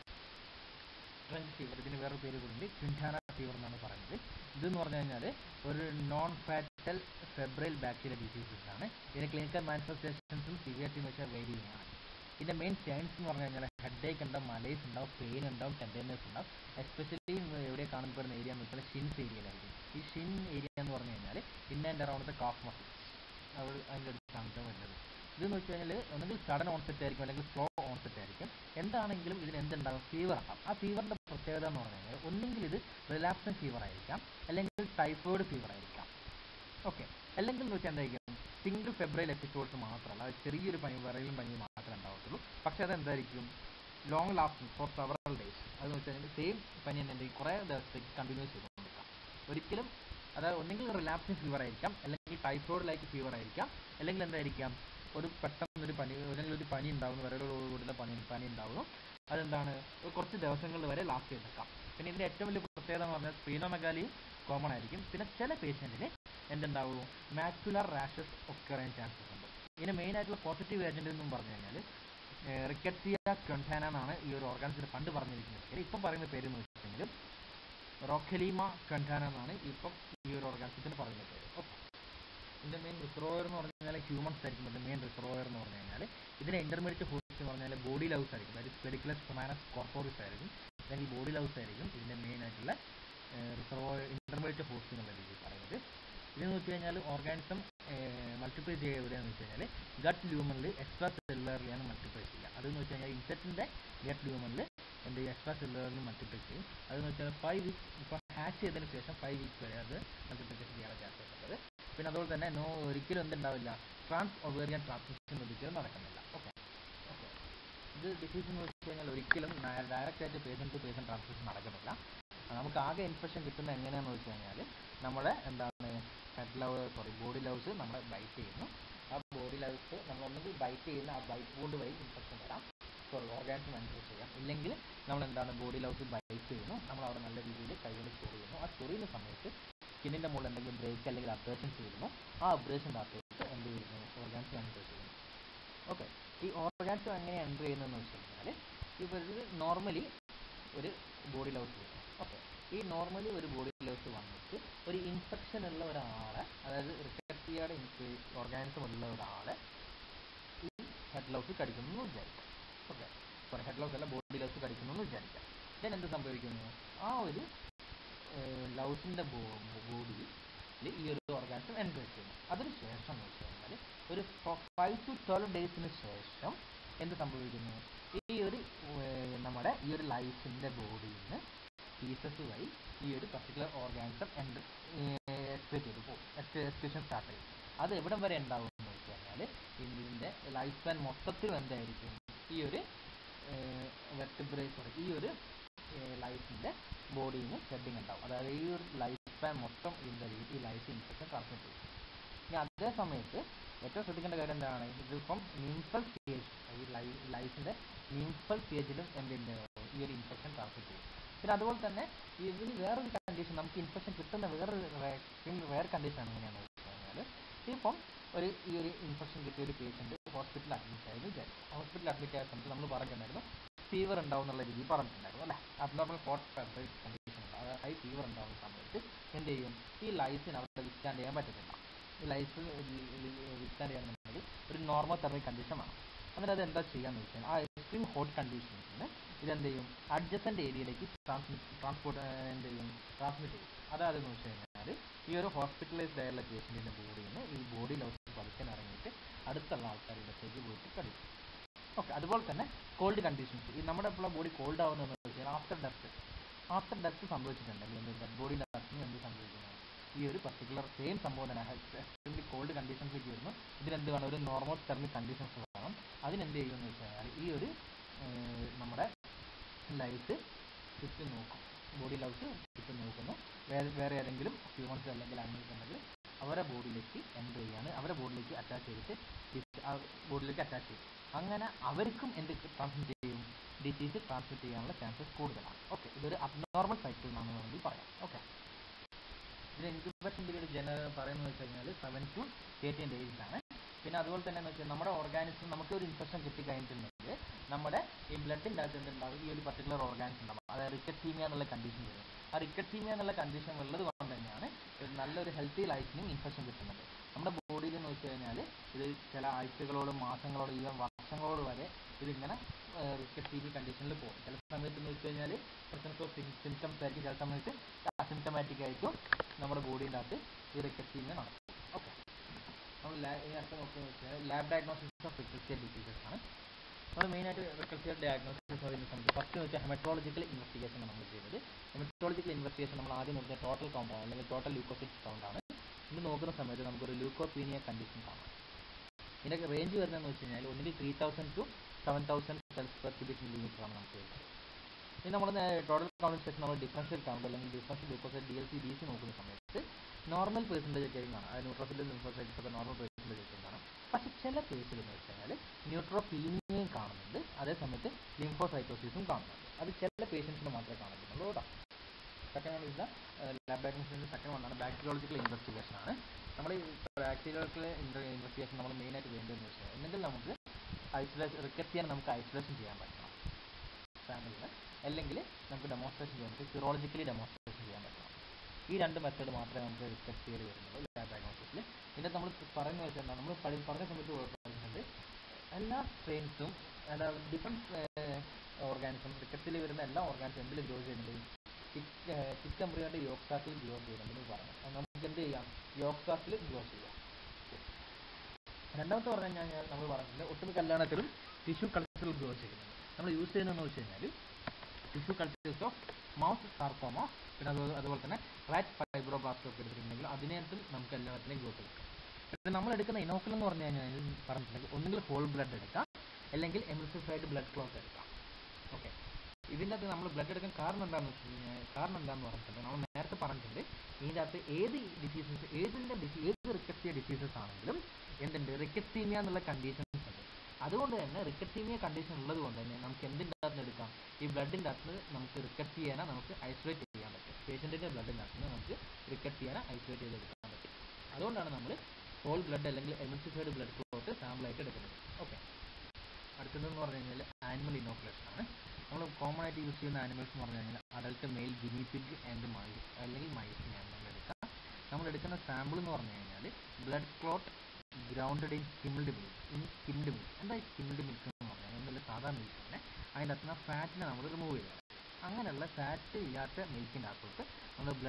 ഫ്രഞ്ച് ഫീവർ ഇതിന് വേറെ പേര് കൂടി ക്വിൻറ്റാന ഫീവർ എന്നാണ് പറയുന്നത് ഇതെന്ന് പറഞ്ഞു കഴിഞ്ഞാൽ ഒരു non fatal febrile bacteria diseases ആണ് ഇതിന് ക്ലിനിക്കൽ മാനിഫെസ്റ്റേഷൻസും സിവിയറിറ്റി വെച്ചാൽ വേരിയിങ് ആണ് ഇതിൻ്റെ മെയിൻ സയൻസ് എന്ന് പറഞ്ഞു കഴിഞ്ഞാൽ ഹെഡ് ഏക്ക് ഉണ്ടാവും മലേസ് ഉണ്ടാവും പെയിൻ ഉണ്ടാവും ടെൻഡേഴ്സ് ഉണ്ടാവും എസ്പെഷ്യലി എവിടെ കാണപ്പെടുന്ന ഏരിയ എന്ന് വെച്ചാൽ ഷിൻസ് ഏരിയയിലായിരിക്കും ഈ ഷിൻ ഏരിയ എന്ന് പറഞ്ഞു കഴിഞ്ഞാൽ in and around the calf muscle അവർ അതിൻ്റെ അടുത്താണ് വരുന്നത് ഇതെന്ന് വെച്ച് കഴിഞ്ഞാൽ ഒന്നുകിൽ സഡൻ ഓൺസെറ്റ് ആയിരിക്കും അല്ലെങ്കിൽ സ്ലോ ഓൺസെറ്റ് ആയിരിക്കും എന്താണെങ്കിലും ഇതിന് എന്തുണ്ടാകും ഫീവർ ആകാം ആ ഫീവറിൻ്റെ പ്രത്യേകത എന്ന് പറഞ്ഞു കഴിഞ്ഞാൽ ഒന്നുകിൽ ഇത് റിലാപ്സൻ ഫീവർ ആയിരിക്കാം അല്ലെങ്കിൽ ടൈഫോയിഡ് ഫീവർ ആയിരിക്കാം ഓക്കെ അല്ലെങ്കിൽ എന്ന് വെച്ചാൽ എന്തായിരിക്കും സിംഗിൾ ഫെബ്രൈൽ എപ്പിസോഡ്സ് മാത്രമല്ല അത് ചെറിയൊരു പനി വിറയിലും പനി മാത്രമേ ഉണ്ടാവത്തുള്ളൂ പക്ഷേ അതെന്തായിരിക്കും long lasting for several days അതെന്ന് വെച്ച് കഴിഞ്ഞാൽ സെയിം പനി തന്നെ എന്തെങ്കിലും കുറേ ദിവസത്തേക്ക് കണ്ടിന്യൂസ് ചെയ്തുകൊണ്ടിരിക്കാം ഒരിക്കലും അതായത് ഒന്നെങ്കിൽ റിലാപ്സിങ് ഫീവർ ആയിരിക്കാം അല്ലെങ്കിൽ ടൈഫോയിഡ് ലൈക്ക് ഫീവർ ആയിരിക്കാം അല്ലെങ്കിൽ എന്തായിരിക്കാം ഒരു പെട്ടെന്നൊരു പനി അല്ലെങ്കിൽ ഒരു പനി ഉണ്ടാവുന്നു വിരലോടുകൂടിയുള്ള പനി പനി ഉണ്ടാവുന്നു അതെന്താണ് ഒരു കുറച്ച് ദിവസങ്ങളിൽ വരെ ലാസ്റ്റ് ചെയ്തേക്കാം പിന്നെ ഇതിൻ്റെ ഏറ്റവും വലിയ പ്രത്യേകത എന്ന് പറഞ്ഞാൽ സ്പീനോമെഗാലിയും കോമൺ ആയിരിക്കും പിന്നെ ചില പേഷ്യൻറ്റിന് എന്തുണ്ടാവും മാക്യുലർ റാഷസ് ഒക്കറാൻ ചാൻസസ് ഉണ്ട് ഇതിന് മെയിൻ ആയിട്ടുള്ള പോസിറ്റീവ് ഏജന്റ് എന്നും പറഞ്ഞു കഴിഞ്ഞാൽ റിക്കറ്റിയ കൺടാന എന്നാണ് ഈ ഒരു ഓർഗാൻസിന് പണ്ട് പറഞ്ഞിരിക്കുന്നത് പേര് ഇപ്പം പറയുന്ന പേര് എന്ന് വെച്ചിട്ടുണ്ടെങ്കിൽ റോഖലീമ കൺടാന എന്നാണ് ഇപ്പം ഈ ഒരു ഓർഗാൻസത്തിന് പറയുന്ന പേര് ഓക്കെ ഇതിൻ്റെ മെയിൻ റിസർവോയർ എന്ന് പറഞ്ഞു കഴിഞ്ഞാൽ ഹ്യൂമൻസ് ആയിരിക്കും ഇതിൻ്റെ മെയിൻ റിസർവോയർ എന്ന് പറഞ്ഞു കഴിഞ്ഞാൽ ഇതിൻ്റെ ഇന്റർമീഡിയറ്റ് ഹോസ്റ്റ് എന്ന് പറഞ്ഞാൽ ബോഡി ലവ്സ് ആയിരിക്കും അതായത് സ്പെരിക്കുലസ് സൊമാനസ് കോർപ്പോറിസ് ആയിരിക്കും അല്ലെങ്കിൽ ബോഡി ലവ്സ് ആയിരിക്കും ഇതിൻ്റെ മെയിൻ ആയിട്ടുള്ള റിസർവോയർ ഇന്റർമീഡിയറ്റ് ഹോസ്റ്റ് എന്നുള്ള രീതിയിൽ പറയുന്നത് ഇതെന്ന് വെച്ച് കഴിഞ്ഞാൽ ഓർഗാനിസം മൾട്ടിപ്ലൈ ചെയ്യുക എവിടെയാണെന്ന് വെച്ച് കഴിഞ്ഞാൽ ഗട്ട് ലൂമനിൽ എക്സ്ട്രാ സെല്ലുലറിലാണ് മൾട്ടിപ്ലൈ ചെയ്യുക അതെന്ന് വെച്ച് കഴിഞ്ഞാൽ ഇൻസെക്റ്റിൻ്റെ ഗട്ട് ലൂമനിൽ എന്ത് എക്സ്ട്രാ സെല്ലുലറിൽ മൾട്ടിപ്ലൈ ചെയ്യും അതെന്ന് വെച്ചാൽ ഫൈവ് വീക്സ് ഇപ്പോൾ ഹാച്ച് ചെയ്തതിന് ശേഷം ഫൈവ് വീക്സ് വരെ അത് മൾട്ടിപ്ലിക്കേഷൻ ചെയ്യാൻ ചാൻസ് ഉള്ളത് പിന്നെ അതുപോലെ തന്നെ നോ ഒരിക്കലും എന്തുണ്ടാവില്ല ട്രാൻസ് ഒവേറിയൻ ട്രാൻസ്മിഷൻ ഒരിക്കലും നടക്കുന്നില്ല ഓക്കെ ഓക്കെ ഇത് ഡിസീസ് എന്ന് വെച്ച് കഴിഞ്ഞാൽ ഒരിക്കലും ഡയറക്റ്റ് ആയിട്ട് പേഷ്യൻ ടു പേഷ്യൻ ട്രാൻസ്മിഷൻ നടക്കുന്നില്ല നമുക്ക് ആകെ ഇൻഫെക്ഷൻ കിട്ടുന്നത് എങ്ങനെയാണെന്ന് വെച്ച് കഴിഞ്ഞാൽ നമ്മുടെ എന്താണ് head louse sorry body louse നമ്മളെ ബൈറ്റ് ചെയ്യുന്നു ആ ബോഡി ലവ്സ് നമ്മൾ ഒന്നുകിൽ ബൈറ്റ് ചെയ്യുന്ന ആ ബൈറ്റ് വുണ്ട് വഴി ഇൻഫെക്ഷൻ വരാം സോറി ഓർഗാൻസ് മാനിഫെസ്റ്റ് ചെയ്യാം ഇല്ലെങ്കിൽ നമ്മൾ എന്താണ് ബോഡി ലവ്സ് ബൈറ്റ് ചെയ്യുന്നു നമ്മൾ അവിടെ നല്ല രീതിയിൽ കൈകൊണ്ട് സ്റ്റോർ ചെയ്യുന്നു ആ സ്റ്റോർ ചെയ്യുന്ന സമയത്ത് സ്കിന്നിൻ്റെ മുകളിൽ എന്തെങ്കിലും ബ്രേക്ക് അല്ലെങ്കിൽ അബ്രേഷൻസ് വരുന്നു ആ അബ്രേഷൻ്റെ അകത്തോട്ട് എന്ത് ചെയ്യുന്നു ഓർഗാൻസ് മാനിഫെസ്റ്റ് ചെയ്യുന്നു ഓക്കെ ഈ ഓർഗാൻസ് എങ്ങനെ എൻ്റർ ചെയ്യുന്നതെന്ന് വെച്ച് കഴിഞ്ഞാൽ ഇവർ നോർമലി ഒരു ബോഡി ലവ്സ് വരും ഓക്കെ ഈ നോർമലി ഒരു ബോഡി ലവ്സ് വന്നിട്ട് ഒരു ഇൻഫെക്ഷൻ ഉള്ള ഒരാളെ അതായത് റിക്കറ്റിയുടെ ഓർഗാനിസം ഉള്ള ഒരാളെ ഈ ഹെഡ് ലവ്സ് കടിക്കുന്നു എന്ന് വിചാരിക്കാം ഓക്കെ സോറി ഹെഡ് ലവ്സ് അല്ല ബോഡി ലവ്സ് കടിക്കുന്നു എന്ന് വിചാരിക്കാം ദെൻ എന്ത് സംഭവിക്കുന്നു ആ ഒരു ലവ്സിൻ്റെ ബോഡി ഈ ഒരു ഓർഗാനിസം എൻട്രി ചെയ്യുന്നു അതിനുശേഷം എന്ന് വെച്ച് കഴിഞ്ഞാൽ ഒരു ഫൈവ് ടു ട്വൽവ് ഡേയ്സിന് ശേഷം എന്ത് സംഭവിക്കുന്നു ഈ ഒരു ഏർ, നമ്മുടെ ഈ ഒരു ലൈഫിൻ്റെ ബോഡിയിൽ നിന്ന് പീസസ് വഴി ഈ ഒരു പർട്ടിക്കുലർ ഓർഗാനിസം എൻട്രി എക്സ്പ്രസ് ചെയ്ത് പോകും എക്സ്പ്രഷൻ സ്റ്റാർട്ട് ചെയ്യും അത് എവിടം വരെ ഉണ്ടാവും എന്ന് വെച്ച് കഴിഞ്ഞാൽ ഇതിൻ്റെ ലൈഫ് സ്പാൻ മൊത്തത്തിൽ എന്തായിരിക്കും ഈ ഒരു വെർട്ടിബ്രേ സോറി ഈ ഒരു ലൈഫിൻ്റെ ബോഡിയിൽ നിന്ന് ഷെഡിങ് ഉണ്ടാവും അതായത് ഈ ഒരു ലൈഫ് സ്പാൻ മൊത്തം ഇതിൻ്റെ ഈ ലൈഫ് ഇൻഫെക്ഷൻ ട്രാൻസ്മിറ്റ് ചെയ്യും ഇനി അതേ സമയത്ത് ഏറ്റവും ശ്രദ്ധിക്കേണ്ട കാര്യം എന്താണ് ഇതിപ്പം നിംഫൽ സ്റ്റേജ് ഈ ലൈഫിൻ്റെ നിംഫൽ സ്റ്റേജിലും എന്തിൻ്റെ ഈ ഒരു ഇൻഫെക്ഷൻ ട്രാൻസ്മിറ്റ് ചെയ്യും പിന്നെ അതുപോലെ തന്നെ ഇതിൽ വേറൊരു കണ്ടീഷൻ നമുക്ക് ഇൻഫെക്ഷൻ കിട്ടുന്ന വേറൊരു re- വേറെ കണ്ടീഷൻ എങ്ങനെയാണെന്ന് വെച്ച് കഴിഞ്ഞാൽ ഇപ്പം ഒരു ഈ ഒരു ഇൻഫെക്ഷൻ കിട്ടിയ ഒരു പേഷ്യൻ്റ് ഹോസ്പിറ്റലിൽ അഡ്മിറ്റ് ആയത് വിചാരിക്കും ഹോസ്പിറ്റലിൽ അഡ്മിറ്റ് ആയ സമയത്ത് നമ്മൾ പറഞ്ഞിട്ടുണ്ടായിരുന്നു ഫീവർ ഉണ്ടാവും എന്നുള്ള രീതിയിൽ പറഞ്ഞിട്ടുണ്ടായിരുന്നു അല്ലേ അബ്നോർമൽ ഹോട്ട് കണ്ടീഷൻ ഉണ്ട് അതായത് ഹൈ ഫീവർ ഉണ്ടാവുന്ന സമയത്ത് എന്ത് ചെയ്യും ഈ ലൈഫിന് അവിടെ വിസ്റ്റാൻഡ് ചെയ്യാൻ പറ്റത്തില്ല ഈ ലൈഫ് വിസ്റ്റാൻഡ് ചെയ്യണമെന്നുണ്ടെങ്കിൽ ഒരു നോർമൽ തെർമിക് കണ്ടീഷൻ വേണം എന്നിട്ട് അത് എന്താ ചെയ്യാന്ന് വെച്ചാൽ ആ എക്സ്ട്രീം ഹോട്ട് കണ്ടീഷൻസിന് ഇതെന്ത് ചെയ്യും അഡ്ജസ്റ്റൻ്റ് ഏരിയയിലേക്ക് ട്രാൻസ്മിറ്റ് ട്രാൻസ്പോർട്ട് എന്ത് ചെയ്യും ട്രാൻസ്മിറ്റ് ചെയ്യും അതാതെന്ന് വെച്ച് കഴിഞ്ഞാൽ ഈ ഒരു ഹോസ്പിറ്റലൈസ്ഡ് ആയുള്ള പേഷ്യൻറ്റിൻ്റെ ബോഡിയിൽ നിന്ന് ഈ ബോഡി ലോസ് പതുക്കാൻ ഇറങ്ങിയിട്ട് അടുത്തുള്ള ആൾക്കാരിടത്തേക്ക് പോയിട്ട് കടിക്കും ഓക്കെ അതുപോലെ തന്നെ കോൾഡ് കണ്ടീഷൻസ് ഈ നമ്മുടെ ഇപ്പോൾ ബോഡി കോൾഡ് ആവുന്നതെന്ന് വെച്ചാൽ ആഫ്റ്റർ ഡെത്ത് ആഫ്റ്റർ ഡെത്ത് സംഭവിച്ചിട്ടുണ്ടെങ്കിൽ എന്ത് ഡെഡ് ബോഡിയുടെ ഡെത്തിന് എന്ത് സംഭവിക്കുന്നത് ഈ ഒരു പർട്ടിക്കുലർ സെയിം സംഭവം തന്നെ എക്സ്ട്രീംലി കോൾഡ് കണ്ടീഷൻസിലേക്ക് വരുന്നു ഇതിനെന്ത് വേണം ഒരു നോർമൽ തെർമിക് കണ്ടീഷൻസ് വേണം അതിനെന്ത് ചെയ്യുമെന്ന് വെച്ച് കഴിഞ്ഞാൽ ഈ ഒരു ഏർ, നമ്മുടെ ലൈഫ് ചുറ്റും നോക്കും ബോഡി ലൈഫ് ചുറ്റും നോക്കുന്നു വേറെ വേറെ ഏതെങ്കിലും ഹ്യൂമൻസ് അല്ലെങ്കിൽ ആനിമൽസ് ഉണ്ടെങ്കിൽ അവരെ ബോഡിയിലേക്ക് എൻ്റർ ചെയ്യാണ് അവരെ ബോഡിയിലേക്ക് അറ്റാച്ച് ചെയ്തിട്ട് ഡിസ്- ആ ബോഡിയിലേക്ക് അറ്റാച്ച് ചെയ്യും അങ്ങനെ അവർക്കും എന്ത് ട്രാൻസ്മിറ്റ് ചെയ്യും ഡിസീസ് ട്രാൻസ്മിറ്റ് ചെയ്യാനുള്ള ചാൻസസ് കൂടുതലാണ് ഓക്കെ ഇതൊരു അബ്നോർമൽ സൈക്കിൾ എന്നാണ് വേണമെങ്കിൽ പറയാം ഓക്കെ ഇതിന് ഇൻക്യുബേഷൻ പീരീഡ് ജനറൽ പറയുന്നത് വെച്ച് കഴിഞ്ഞാൽ സെവൻ ടു എയ്റ്റീൻ ഡേയ്സ് ആണ് പിന്നെ അതുപോലെ തന്നെ എന്ന് വെച്ചാൽ നമ്മുടെ ഓർഗാനിസം നമുക്ക് ഒരു ഇൻഫെക്ഷൻ കിട്ടിക്കഴിഞ്ഞിട്ടുണ്ടെങ്കിൽ നമ്മുടെ ഈ ബ്ലഡിൻ്റെ അകത്ത് എന്തുണ്ടാവും ഈ ഒരു പർട്ടിക്കുലർ ഓർഗാനിസം ഉണ്ടാവും അതായത് റിക്കറ്റീമിയ എന്നുള്ള കണ്ടീഷൻ വരും ആ റിക്കറ്റീമിയ എന്നുള്ള കണ്ടീഷൻ ഉള്ളത് കൊണ്ട് തന്നെയാണ് ഒരു നല്ലൊരു ഹെൽത്തി ലൈഫിനും ഇൻഫെക്ഷൻ കിട്ടുന്നത് നമ്മുടെ ബോഡിയിൽ എന്ന് വെച്ച് കഴിഞ്ഞാൽ ഇത് ചില ആഴ്ചകളോടും മാസങ്ങളോടും ഈവൻ വർഷങ്ങളോട് വരെ ഇതിങ്ങനെ റിക്കറ്റീവി കണ്ടീഷനിൽ പോകും ചില സമയത്ത് എന്ന് വെച്ച് കഴിഞ്ഞാൽ പ്രസൻസ് ഓഫ് സിംറ്റംസ് ആയിരിക്കും ചില സമയത്ത് അസിംറ്റമാറ്റിക് ആയിരിക്കും നമ്മുടെ ബോഡീൻ്റെ അകത്ത് ഈ റിക്കറ്റീമിയ നടക്കും ഓക്കെ നമ്മൾ ലാബ് ഈ അടുത്ത നോക്കുന്നത് വെച്ചാൽ lab diagnosis of rickettsial diseases ആണ് നമ്മൾ മെയിനായിട്ട് റിക്കൽസിയൽ ഡയഗ്നോസിസ് പറയുന്ന സമയത്ത് ഫസ്റ്റ് എന്ന് വെച്ചാൽ ഹെമറ്റോളജിക്കൽ ഇൻവെസ്റ്റിഗേഷൻ നമ്മൾ ചെയ്തത് ഹെമറ്റോളജിക്കൽ ഇൻവെസ്റ്റിഗേഷൻ നമ്മൾ ആദ്യം നോക്കുന്നത് ടോട്ടൽ കൗണ്ട് ആണ് അല്ലെങ്കിൽ ടോട്ടൽ ലൂക്കോസിറ്റ് കൗണ്ട് ആണ് ഇത് നോക്കുന്ന സമയത്ത് നമുക്കൊരു ലൂക്കോപീനിയ കണ്ടീഷൻ കാണാം ഇതിൻ്റെ റേഞ്ച് വരുന്നതെന്ന് വെച്ച് കഴിഞ്ഞാൽ ഒന്നുകിൽ three thousand to seven thousand cells per cubic millimetre ആണ് നമുക്ക് വരുന്നത് ഇനി നമ്മൾ ടോട്ടൽ കൗണ്ടിന് ശേഷം നമ്മൾ ഡിഫറൻഷ്യൽ കൗണ്ട് അല്ലെങ്കിൽ differential leucocyte D L C D C നോക്കുന്ന സമയത്ത് നോർമൽ പേഴ്സൻറ്റേജ് ഒക്കെ കാണാം അതായത് ന്യൂട്രോഫിലും ലിംഫോസൈറ്റ്സ് ഒക്കെ നോർമൽ പേഴ്സൻറ്റേജ് ഒക്കെ കാണാം പക്ഷേ ചില കേസിൽ എന്ന് വെച്ച് കഴിഞ്ഞാൽ ന്യൂട്രോഫിലിമിയയും കാണുന്നുണ്ട് അതേ സമയത്ത് ലിംഫോസൈറ്റോസിസും കാണുന്നുണ്ട് അത് ചില പേഷ്യൻസിന് മാത്രമേ കാണുന്നുള്ളൂ കേട്ടോ second one is the lab ഡയഗ്നോസിൻ്റെ സെക്കൻഡ് വൺ ആണ് ബാക്ടീരിയോളജിക്കൽ ഇൻവെസ്റ്റിഗേഷൻ ആണ് നമ്മൾ ഈ ബാക്ടീരിയോളജിക്കൽ ഇൻവെസ്റ്റിഗേഷൻ നമ്മൾ മെയിനായിട്ട് വേണ്ടതെന്ന് വെച്ചാൽ ഒന്നെങ്കിൽ നമുക്ക് ഐസൊലേഷൻ റിക്കറ്റ് ചെയ്യാൻ നമുക്ക് ഐസൊലേഷൻ ചെയ്യാൻ പറ്റണം സാമ്പിളിൽ അല്ലെങ്കിൽ നമുക്ക് ഡെമോൺസ്ട്രേഷൻ ചെയ്യാൻ പറ്റും സിറോളജിക്കലി ഡെമോൺസ്ട്രേഷൻ ചെയ്യാൻ പറ്റണം ഈ രണ്ട് മെത്തേഡ് മാത്രമേ നമുക്ക് റിക്കറ്റ് ചെയ്ത് വരുന്നുള്ളൂ ലാബ് ഡയഗ്നോസിസിൽ ഇതിൻ്റെ നമ്മൾ പറയുന്നത് വെച്ചാൽ നമ്മൾ പഠി- പറഞ്ഞ സമയത്ത് പറഞ്ഞിട്ടുണ്ട് എല്ലാ സ്ട്രെയിൻസും അതായത് ഡിഫറെൻറ്റ് ഓർഗാനിസം റിക്കറ്റിൽ വരുന്ന എല്ലാ ഓർഗാനിസം എന്തിൽ ഗ്രോ ചെയ്യുന്നുണ്ട് ചിക്കൻ എംബ്രിയോയുടെ യോക്സാക്കിൽ ഗ്രോ ചെയ്യുന്നുണ്ടെന്ന് പറഞ്ഞു അത് നമുക്ക് എന്ത് ചെയ്യാം യോക്സാക്കിൽ ഗ്രോ ചെയ്യാം രണ്ടാമത്തെ പറഞ്ഞു കഴിഞ്ഞാൽ നമ്മൾ പറഞ്ഞിട്ടുണ്ട് ഒട്ടുമിക്ക കല്യാണത്തിലും ടിഷ്യൂ കൾച്ചറിൽ ഗ്രോ ചെയ്യുന്നുണ്ട് നമ്മൾ യൂസ് ചെയ്യുന്നതെന്ന് വെച്ച് കഴിഞ്ഞാൽ tissue cultures of mouse sarcoma പിന്നെ അതുപോലെ അതുപോലെ തന്നെ റാറ്റ് ഫൈബ്രോബ്ലാസ്റ്റ് ഒക്കെ എടുത്തിട്ടുണ്ടെങ്കിൽ അതിനകത്തും നമുക്ക് എല്ലാത്തിനും ഗ്രോ ചെയ്യും പിന്നെ നമ്മൾ എടുക്കുന്ന ഇനോക്കുലം എന്ന് പറഞ്ഞു കഴിഞ്ഞാൽ പറഞ്ഞിട്ടുണ്ടെങ്കിൽ ഒന്നുകിൽ ഹോൾ ബ്ലഡ് എടുക്കാം അല്ലെങ്കിൽ എമിസിഫൈഡ് ബ്ലഡ് ക്ലോട്ട് എടുക്കാം ഓക്കെ ഇതിൻ്റെ അകത്ത് നമ്മൾ ബ്ലഡ് എടുക്കാൻ കാരണം എന്താണെന്ന് വെച്ച് കഴിഞ്ഞാൽ കാരണം എന്താണെന്ന് പറഞ്ഞിട്ടുണ്ട് നമ്മൾ നേരത്തെ പറഞ്ഞിട്ടുണ്ട് ഇതിൻ്റെ അകത്ത് ഏത് ഡിസീസസ് ഏതിൻ്റെ ഡിസീ ഏത് റിക്കറ്റ്സിയ ഡിസീസസ് ആണെങ്കിലും എന്തുണ്ട് റിക്കറ്റീമിയ എന്നുള്ള കണ്ടീഷൻസ് ഉണ്ട് അതുകൊണ്ട് തന്നെ റിക്കറ്റീമിയ കണ്ടീഷൻ ഉള്ളത് കൊണ്ട് തന്നെ നമുക്ക് എന്തിൻ്റെ അകത്ത് നിന്ന് എടുക്കാം ഈ ബ്ലഡിൻ്റെ അകത്ത് നമുക്ക് റിക്കറ്റ് ചെയ്യാനോ നമുക്ക് ഐസൊലേറ്റ് ചെയ്യാൻ പറ്റും പേഷ്യൻറ്റിൻ്റെ ബ്ലഡിൻ്റെ അകത്ത് നിന്ന് നമുക്ക് റിക്കറ്റ് ചെയ്യാനോ ഐസൊലേറ്റ് ചെയ്ത് എടുക്കാൻ പറ്റും അതുകൊണ്ടാണ് നമ്മൾ ഹോൾ ബ്ലഡ് അല്ലെങ്കിൽ എമിസിഫൈഡ് ബ്ലഡ് ക്ലോട്ട് സാമ്പിളായിട്ട് എടുക്കുന്നത് ഓക്കെ അടുത്തതെന്ന് പറഞ്ഞു കഴിഞ്ഞാൽ ആനിമൽ ഇനോക്കുലേഷൻ ആണ് നമ്മൾ കോമൺ ആയിട്ട് യൂസ് ചെയ്യുന്ന ആനിമൽസ് എന്ന് പറഞ്ഞു കഴിഞ്ഞാൽ adult male guinea pig and mice അല്ലെങ്കിൽ മൈസിനെയാണ് നമ്മൾ എടുക്കുക നമ്മൾ എടുക്കുന്ന സാമ്പിൾ എന്ന് പറഞ്ഞു കഴിഞ്ഞാൽ blood clot grounded in skimmed milk in skimmed milk എന്താ ഈ സ്കിംഡ് മിൽക്ക് എന്ന് പറഞ്ഞാൽ എന്നുള്ള സാധാ മിൽക്ക് തന്നെ അതിൻ്റെ അകത്തുനിന്ന് ഫാറ്റിനെ നമ്മൾ റിമൂവ് ചെയ്യുക അങ്ങനെയുള്ള ഫാറ്റ് ഇല്ലാത്ത മിൽക്കിൻ്റെ അകത്തോട്ട് നമ്മൾ ബ്ലഡ്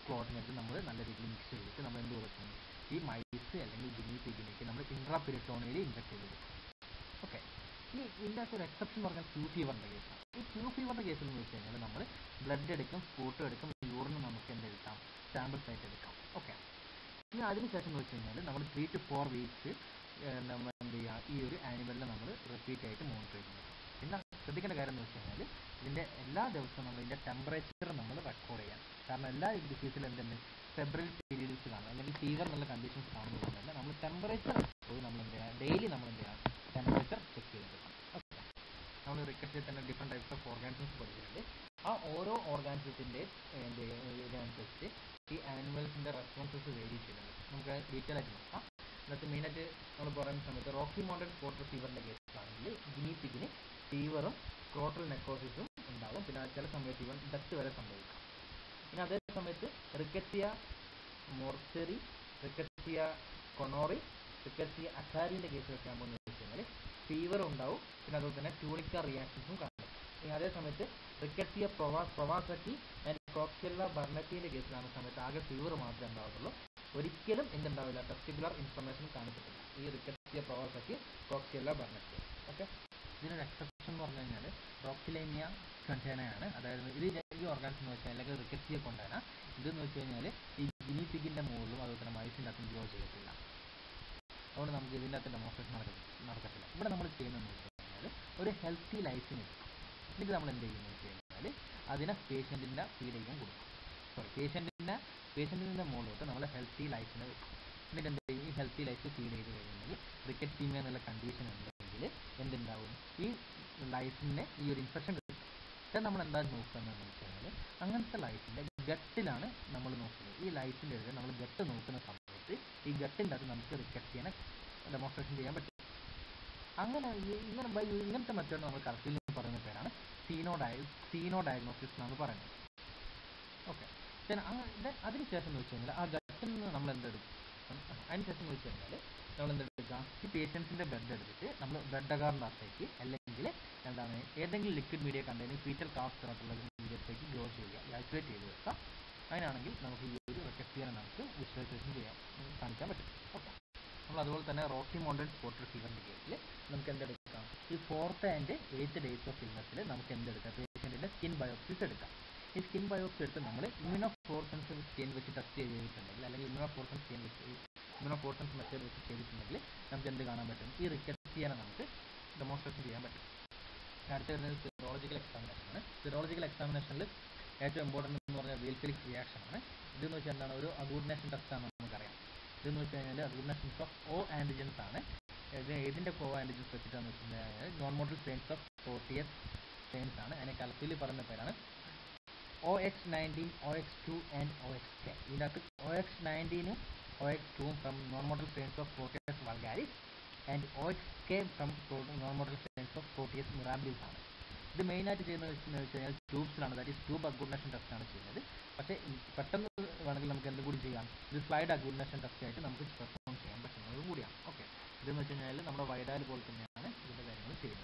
ക്ലോറിനേറ്റ് നമ്മൾ നല്ല രീതിയിൽ മിക്സ് ചെയ്തിട്ട് നമ്മൾ എന്ത് കൊടുക്കുന്നു ഈ മൈസ് അല്ലെങ്കിൽ ഗിനി പിഗിലേക്ക് നമ്മൾ ഇൻട്രാ പെരിട്ടോണിയൽ ഇൻജക്ട് ചെയ്ത് കൊടുക്കും ഓക്കെ ഇനി ഇതിൻ്റെ അകത്ത് ഒരു എക്സെപ്ഷൻ എന്ന് പറഞ്ഞാൽ ക്യൂ ഫീവറിൻ്റെ കേസാണ് ഈ ക്യൂ ഫീവറിൻ്റെ കേസിൽ എന്ന് വെച്ച് കഴിഞ്ഞാൽ നമ്മൾ ബ്ലഡ് എടുക്കും സ്കൂട്ടും എടുക്കും യൂറിന് നമുക്ക് എന്തെടുക്കാം സാമ്പിൾസ് ആയിട്ട് എടുക്കാം ഓക്കെ ഇനി അതിനുശേഷം എന്ന് വെച്ച് കഴിഞ്ഞാൽ നമ്മൾ ത്രീ ടു ഫോർ വീക്സ് നമ്മൾ എന്ത് ചെയ്യുക ഈ ഒരു ആനിമലിനെ നമ്മൾ റിപ്പീറ്റ് ആയിട്ട് മോണിറ്റർ ചെയ്യുന്നത് പിന്നെ ശ്രദ്ധിക്കേണ്ട കാര്യം എന്ന് വെച്ച് കഴിഞ്ഞാൽ ഇതിൻ്റെ എല്ലാ ദിവസവും നമ്മൾ ഇതിൻ്റെ ടെമ്പറേച്ചർ നമ്മൾ റെക്കോർഡ് ചെയ്യാം കാരണം എല്ലാ ഡിസീസിലും എന്തുണ്ട് ഫെബ്രുവരി പീരീഡ്സ് കാണും അല്ലെങ്കിൽ ഫീവർ എന്നുള്ള കണ്ടീഷൻസ് കാണുന്നത് കൊണ്ട് തന്നെ നമ്മൾ ടെമ്പറേച്ചർ പോയി നമ്മൾ എന്ത് ചെയ്യുക ഡെയിലി നമ്മൾ എന്ത് ചെയ്യുക ടെമ്പറേച്ചർ ചെക്ക് ചെയ്തെടുക്കണം ഓക്കെ നമ്മൾ റിക്കറ്റിൽ തന്നെ ഡിഫറെൻറ്റ് ടൈപ്സ് ഓഫ് ഓർഗാനിസംസ് പഠിച്ചിട്ടുണ്ട് ആ ഓരോ ഓർഗാനിസത്തിൻ്റെ ഇതനുസരിച്ച് ഈ ആനിമൽസിൻ്റെ റെസ്പോൺസസ് വേരി ചെയ്യുന്നുണ്ട് നമുക്ക് ഡീറ്റെയിൽ ആയിട്ട് നോക്കാം എന്നിട്ട് മെയിനായിട്ട് നമ്മൾ പറയുന്ന സമയത്ത് റോക്കി മൗണ്ടൻ സ്പോട്ടർ ഫീവറിൻ്റെ കേസിലാണെങ്കിൽ ഗിനി പിഗിന് ഫീവറും ക്രോട്ടൽ നെക്കോസിസും ഉണ്ടാകും പിന്നെ ചില സമയത്ത് ഇവൻ ഡെത്ത് വരെ സംഭവിക്കാം പിന്നെ അതേ സമയത്ത് റിക്കറ്റിയ മോർച്ചറി റിക്കറ്റിയ കൊണോറി റിക്കറ്റിയ അറ്റാരിൻ്റെ കേസിലൊക്കെ ആകുമ്പോൾ എന്ന് വെച്ച് കഴിഞ്ഞാൽ ഫീവർ ഉണ്ടാവും പിന്നെ അതുപോലെ തന്നെ ട്യൂണിക്ക റിയാക്ഷൻസും കാണും ഇനി അതേ സമയത്ത് റിക്കറ്റിയ പ്രൊവാ പ്രൊവാസറ്റി ആൻഡ് കോക്സിയല്ല ബർണറ്റീൻ്റെ കേസിലാണ് സമയത്ത് ആകെ ഫീവർ മാത്രമേ ഉണ്ടാവുള്ളൂ ഒരിക്കലും എന്തുണ്ടാവില്ല ടെസ്റ്റിക്കുലർ ഇൻഫർമേഷൻ കാണിച്ചിട്ടില്ല ഈ റിക്കറ്റിയ പ്രൊവാസറ്റി കോക്സിയല്ല ബർണറ്റി ഓക്കെ ഇതിനൊരു എക്സെപ്ഷൻ എന്ന് പറഞ്ഞു കഴിഞ്ഞാൽ റോക്കിലേനിയ കണ്ടേനയാണ് അതായത് ഇത് ഈ ഓർഗാൻസ് എന്ന് വെച്ചാൽ അല്ലെങ്കിൽ റിക്കറ്റിയെ കൊണ്ടേന ഇതെന്ന് വെച്ച് കഴിഞ്ഞാൽ ഈ ഗിനി പിഗിൻ്റെ മുകളിലും അതുപോലെ തന്നെ മൈസിൻ്റെ അകത്തും ഗ്രോ ചെയ്യത്തില്ല അതുകൊണ്ട് നമുക്ക് ഇതിൻ്റെ അകത്ത് ഡെമോൺസ്ട്രേഷൻ നടക്കത്തില്ല നടക്കത്തില്ല ഇവിടെ നമ്മൾ ചെയ്യുന്നതെന്ന് വെച്ച് കഴിഞ്ഞാൽ ഒരു ഹെൽത്തി ലൈഫിന് ഇത് നമ്മൾ എന്ത് ചെയ്യുന്നത് വെച്ച് കഴിഞ്ഞാൽ അതിനെ പേഷ്യൻറ്റിൻ്റെ ഫീഡിങ്ങും കൊടുക്കും സോറി പേഷ്യൻറ്റിൻ്റെ പേഷ്യൻറ്റിൻ്റെ മുകളിലോട്ട് നമ്മൾ ഹെൽത്തി ലൈഫിനെ വെക്കും എന്നിട്ട് എന്ത് ചെയ്യും ഈ ഹെൽത്തി ലൈഫ് ഫീഡ് ചെയ്ത് കഴിഞ്ഞാൽ റിക്കറ്റ് ടീമ എന്നുള്ള കണ്ടീഷൻ ഉണ്ടെങ്കിൽ എന്തുണ്ടാവും ഈ ലൈഫിന് ഈ ഒരു ഇൻഫെക്ഷൻ കിട്ടും പക്ഷേ നമ്മൾ എന്താ നോക്കുന്നതെന്ന് വെച്ച് കഴിഞ്ഞാൽ അങ്ങനത്തെ ലൈഫിൻ്റെ ഗട്ടിലാണ് നമ്മൾ നോക്കുന്നത് ഈ ലൈഫിൻ്റെ ഇടയിൽ നമ്മൾ ഗട്ട് നോക്കുന്ന സമയത്ത് ഈ ഗട്ടിൻ്റെ അത് നമുക്ക് റിക്കറ്റിനെ ഡെമോൺസ്ട്രേഷൻ ചെയ്യാൻ പറ്റും അങ്ങനെ ഈ- ഇങ്ങനെ ബൈ- ഇങ്ങനത്തെ മെത്തേഡ് നമ്മൾ കറക്റ്റിൽ പറയുന്ന പേരാണ് സീനോ ഡയ സീനോ ഡയഗ്നോസിസ് എന്നാണ് പറയുന്നത് ഓക്കെ പിന്നെ അങ്ങനെ അതിനുശേഷം എന്ന് വെച്ച് കഴിഞ്ഞാൽ ആ ഗട്ടിൽ നിന്ന് നമ്മൾ എന്തെടുക്കും അതിനുശേഷം എന്ന് വെച്ച് കഴിഞ്ഞാൽ നമ്മൾ എന്തെടുക്കുക ഈ പേഷ്യൻസിൻ്റെ ബ്ലഡ് എടുത്തിട്ട് നമ്മൾ ബ്ലഡ് അകാറിൻ്റെ അകത്തേക്ക് അല്ലെങ്കിൽ എന്താണ് ഏതെങ്കിലും ലിക്വിഡ് മീഡിയ കണ്ടെയ്നിങ് ഫീറ്റൽ കാസ്റ്റിനുള്ള മീഡിയത്തേക്ക് ഗ്രോ ചെയ്യുക ആക്ടിവേറ്റ് ചെയ്ത് വെക്കാം അതിനാണെങ്കിൽ നമുക്ക് ഈ ഒരു റെക്കസ്റ്റിയനെ നമുക്ക് വിഷ്വലൈസേഷൻ ചെയ്യാം ഉം, കാണിക്കാൻ പറ്റും ഓക്കെ നമ്മൾ അതുപോലെ തന്നെ റോക്കി മൗണ്ടൻ സ്പോട്ടർ ഫീവറിൻ്റെ കേസിൽ നമുക്ക് എന്തെടുക്കാം ഈ fourth and eighth days of ഇൽനസിൽ നമുക്ക് എന്തെടുക്കാം പേഷ്യൻറ്റിൻ്റെ സ്കിൻ ബയോപ്സിസ് എടുക്കാം ഈ സ്കിൻ ബയോപ്സി എടുത്ത് നമ്മൾ ഇമ്യൂണോ ഫ്ലോർസൻസ് സ്കിൻ വെച്ച് ടെസ്റ്റ് ചെയ്തിട്ടുണ്ടെങ്കിൽ അല്ലെങ്കിൽ ഇമ്യൂണോ ഫ്ലോർസൻസ് സ്കിൻ വെച്ച് ഇമ്യൂണോ ഫ്ലോർസൻസ് മെത്തേഡ് വെച്ച് ചെയ്തിട്ടുണ്ടെങ്കിൽ നമുക്ക് എന്ത് കാണാൻ പറ്റും ഈ റിക്കറ്റിയനെ നമുക്ക് ഡെമോൺസ്ട്രേഷൻ ചെയ്യാൻ പറ്റും അടുത്ത വരുന്നത് സിറോളജിക്കൽ എക്സാമിനേഷൻ ആണ് സിറോളജിക്കൽ എക്സാമിനേഷനിൽ ഏറ്റവും ഇമ്പോർട്ടൻ്റ് എന്ന് പറഞ്ഞാൽ വീൽഫിലിക്സ് റിയാക്ഷൻ ആണ് ഇതെന്ന് വെച്ചാൽ എന്താണ് ഒരു അഗൂർനേഷൻ ടെസ്റ്റ് ആണെന്ന് നമുക്കറിയാം ഇതെന്ന് വെച്ച് കഴിഞ്ഞാൽ അഗൂർനേഷൻസ് ഓഫ് ഓ ആൻറ്റിജൻസ് ആണ് ഇത് ഏതിൻ്റെ കോ ആൻറ്റിജൻസ് വെച്ചിട്ടാന്ന് വെച്ച് കഴിഞ്ഞാൽ non motile strains of Proteus strains ആണ് അതിനെ കലപ്പിൽ പറയുന്ന പേരാണ് O X nineteen O X two and O X K ഇതിനകത്ത് ഒ എക്സ് നയൻറ്റീനും ഒ എക്സ് ടുവും from non motile strains of Proteus vulgaris and O X K from non motile strains of Proteus mirabilis ആണ് ഇത് മെയിനായിട്ട് ചെയ്യുന്നത് വെച്ച് വെച്ച് കഴിഞ്ഞാൽ ട്യൂബ്സിലാണ് that is tube agglutination test ആണ് ചെയ്യുന്നത് പക്ഷേ ഈ പെട്ടെന്ന് വേണമെങ്കിൽ നമുക്ക് എന്തും കൂടി ചെയ്യാം ഇത് സ്ലൈഡ് അഗൂർനേഷൻ ടെസ്റ്റ് ആയിട്ട് നമുക്ക് പെർഫോം ചെയ്യാൻ പറ്റുന്നത് കൂടിയാണ് ഓക്കെ ഇതെന്ന് വെച്ച് കഴിഞ്ഞാൽ നമ്മുടെ വൈഡാൽ പോലെ തന്നെയാണ് ഇതിൻ്റെ കാര്യങ്ങൾ ചെയ്യുന്നത്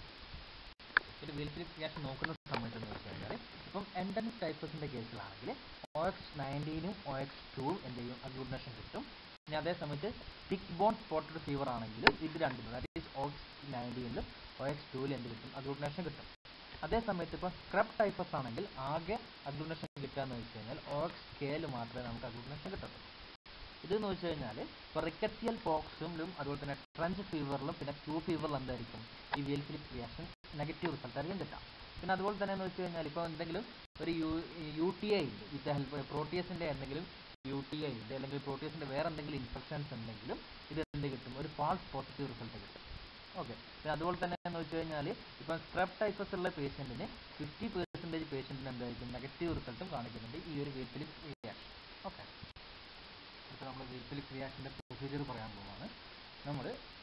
ഒരു വീൽഫിലിക് റിയാക്ഷൻ നോക്കുന്ന സമയത്ത് എന്ന് വെച്ച് കഴിഞ്ഞാൽ ഇപ്പം എൻഡമിക് ടൈപ്പസിൻ്റെ കേസിലാണെങ്കിൽ ഒ എക്സ് നയൻറ്റീനും ഒ എക്സ് ടൂവും എന്ത് ചെയ്യും അഗ്ലൂമിനേഷൻ കിട്ടും ഇനി അതേ സമയത്ത് തിക് ബോൺ സ്പോട്ടഡ് ഫീവർ ആണെങ്കിൽ ഇത് രണ്ടും ദാറ്റ് ഈസ് ഒ എക്സ് നയൻറ്റീനിലും ഒ എക്സ് ടൂവിലും എന്ത് കിട്ടും അഗ്ലൂമിനേഷൻ കിട്ടും അതേ സമയത്ത് ഇപ്പോൾ സ്ക്രബ് ടൈപ്പസ് ആണെങ്കിൽ ആകെ അഗ്ലൂമിനേഷൻ കിട്ടുക എന്ന് വെച്ച് കഴിഞ്ഞാൽ ഒ എക്സ് കെയിൽ മാത്രമേ നമുക്ക് അഗ്ലൂമിനേഷൻ കിട്ടത്തുള്ളൂ ഇതെന്ന് വെച്ച് കഴിഞ്ഞാൽ ഇപ്പോൾ റിക്കറ്റിയൽ പോക്സിലും അതുപോലെ തന്നെ ട്രഞ്ച് ഫീവറിലും പിന്നെ ക്യൂ ഫീവറിലും എന്തായിരിക്കും ഈ വീൽഫിലിക് റിയാക്ഷൻ നെഗറ്റീവ് റിസൾട്ട് ആയിരിക്കും കിട്ടാം പിന്നെ അതുപോലെ തന്നെ എന്ന് വെച്ച് കഴിഞ്ഞാൽ ഇപ്പോൾ എന്തെങ്കിലും ഒരു യു യു ടി ഐ ഉണ്ട് വിത്ത് ഹെൽപ്പ് പ്രോട്ടീസിൻ്റെ എന്തെങ്കിലും യു ടി ഐ ഉണ്ട് അല്ലെങ്കിൽ പ്രോട്ടീസിൻ്റെ വേറെ എന്തെങ്കിലും ഇൻഫെക്ഷൻസ് ഉണ്ടെങ്കിലും ഇത് എന്ത് കിട്ടും ഒരു ഫാൾസ് പോസിറ്റീവ് റിസൾട്ട് കിട്ടും ഓക്കെ പിന്നെ അതുപോലെ തന്നെ എന്ന് വെച്ച് കഴിഞ്ഞാൽ ഇപ്പം സ്ക്രബ് ടൈപ്പസ് ഉള്ള പേഷ്യൻറ്റിന് ഫിഫ്റ്റി പെർസെൻറ്റേജ് പേഷ്യൻറ്റിന് എന്തായിരിക്കും നെഗറ്റീവ് റിസൾട്ടും കാണിക്കുന്നുണ്ട് ഈ ഒരു വീൽഫിലിക് റിയാക്ഷൻ ഓക്കെ ഇപ്പോൾ നമ്മൾ വീൽഫിലിക് റിയാക്ഷൻ്റെ പ്രൊസീജിയർ പറയാൻ പോവാണ് നമ്മൾ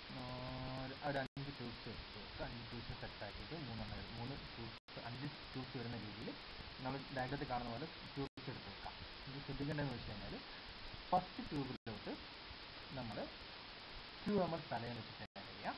ഒരു അഞ്ച് ട്യൂബ്സ് എടുത്ത് വെക്കുക അഞ്ച് ട്യൂബ്സ് സെറ്റ് ആക്കിയിട്ട് മൂന്നെണ്ണം എടുത്ത് മൂന്ന് ട്യൂബ്സ് അഞ്ച് ട്യൂബ്സ് വരുന്ന രീതിയിൽ നമ്മൾ ഡയഗ്രത്തിൽ കാണുന്ന പോലെ ട്യൂബ്സ് എടുത്ത് വെക്കാം ഇത് ശ്രദ്ധിക്കേണ്ടതെന്ന് വെച്ച് കഴിഞ്ഞാൽ ഫസ്റ്റ് ട്യൂബിലോട്ട് നമ്മൾ ടു എം എൽ തലയം വെച്ചിട്ട് ആഡ് ചെയ്യാം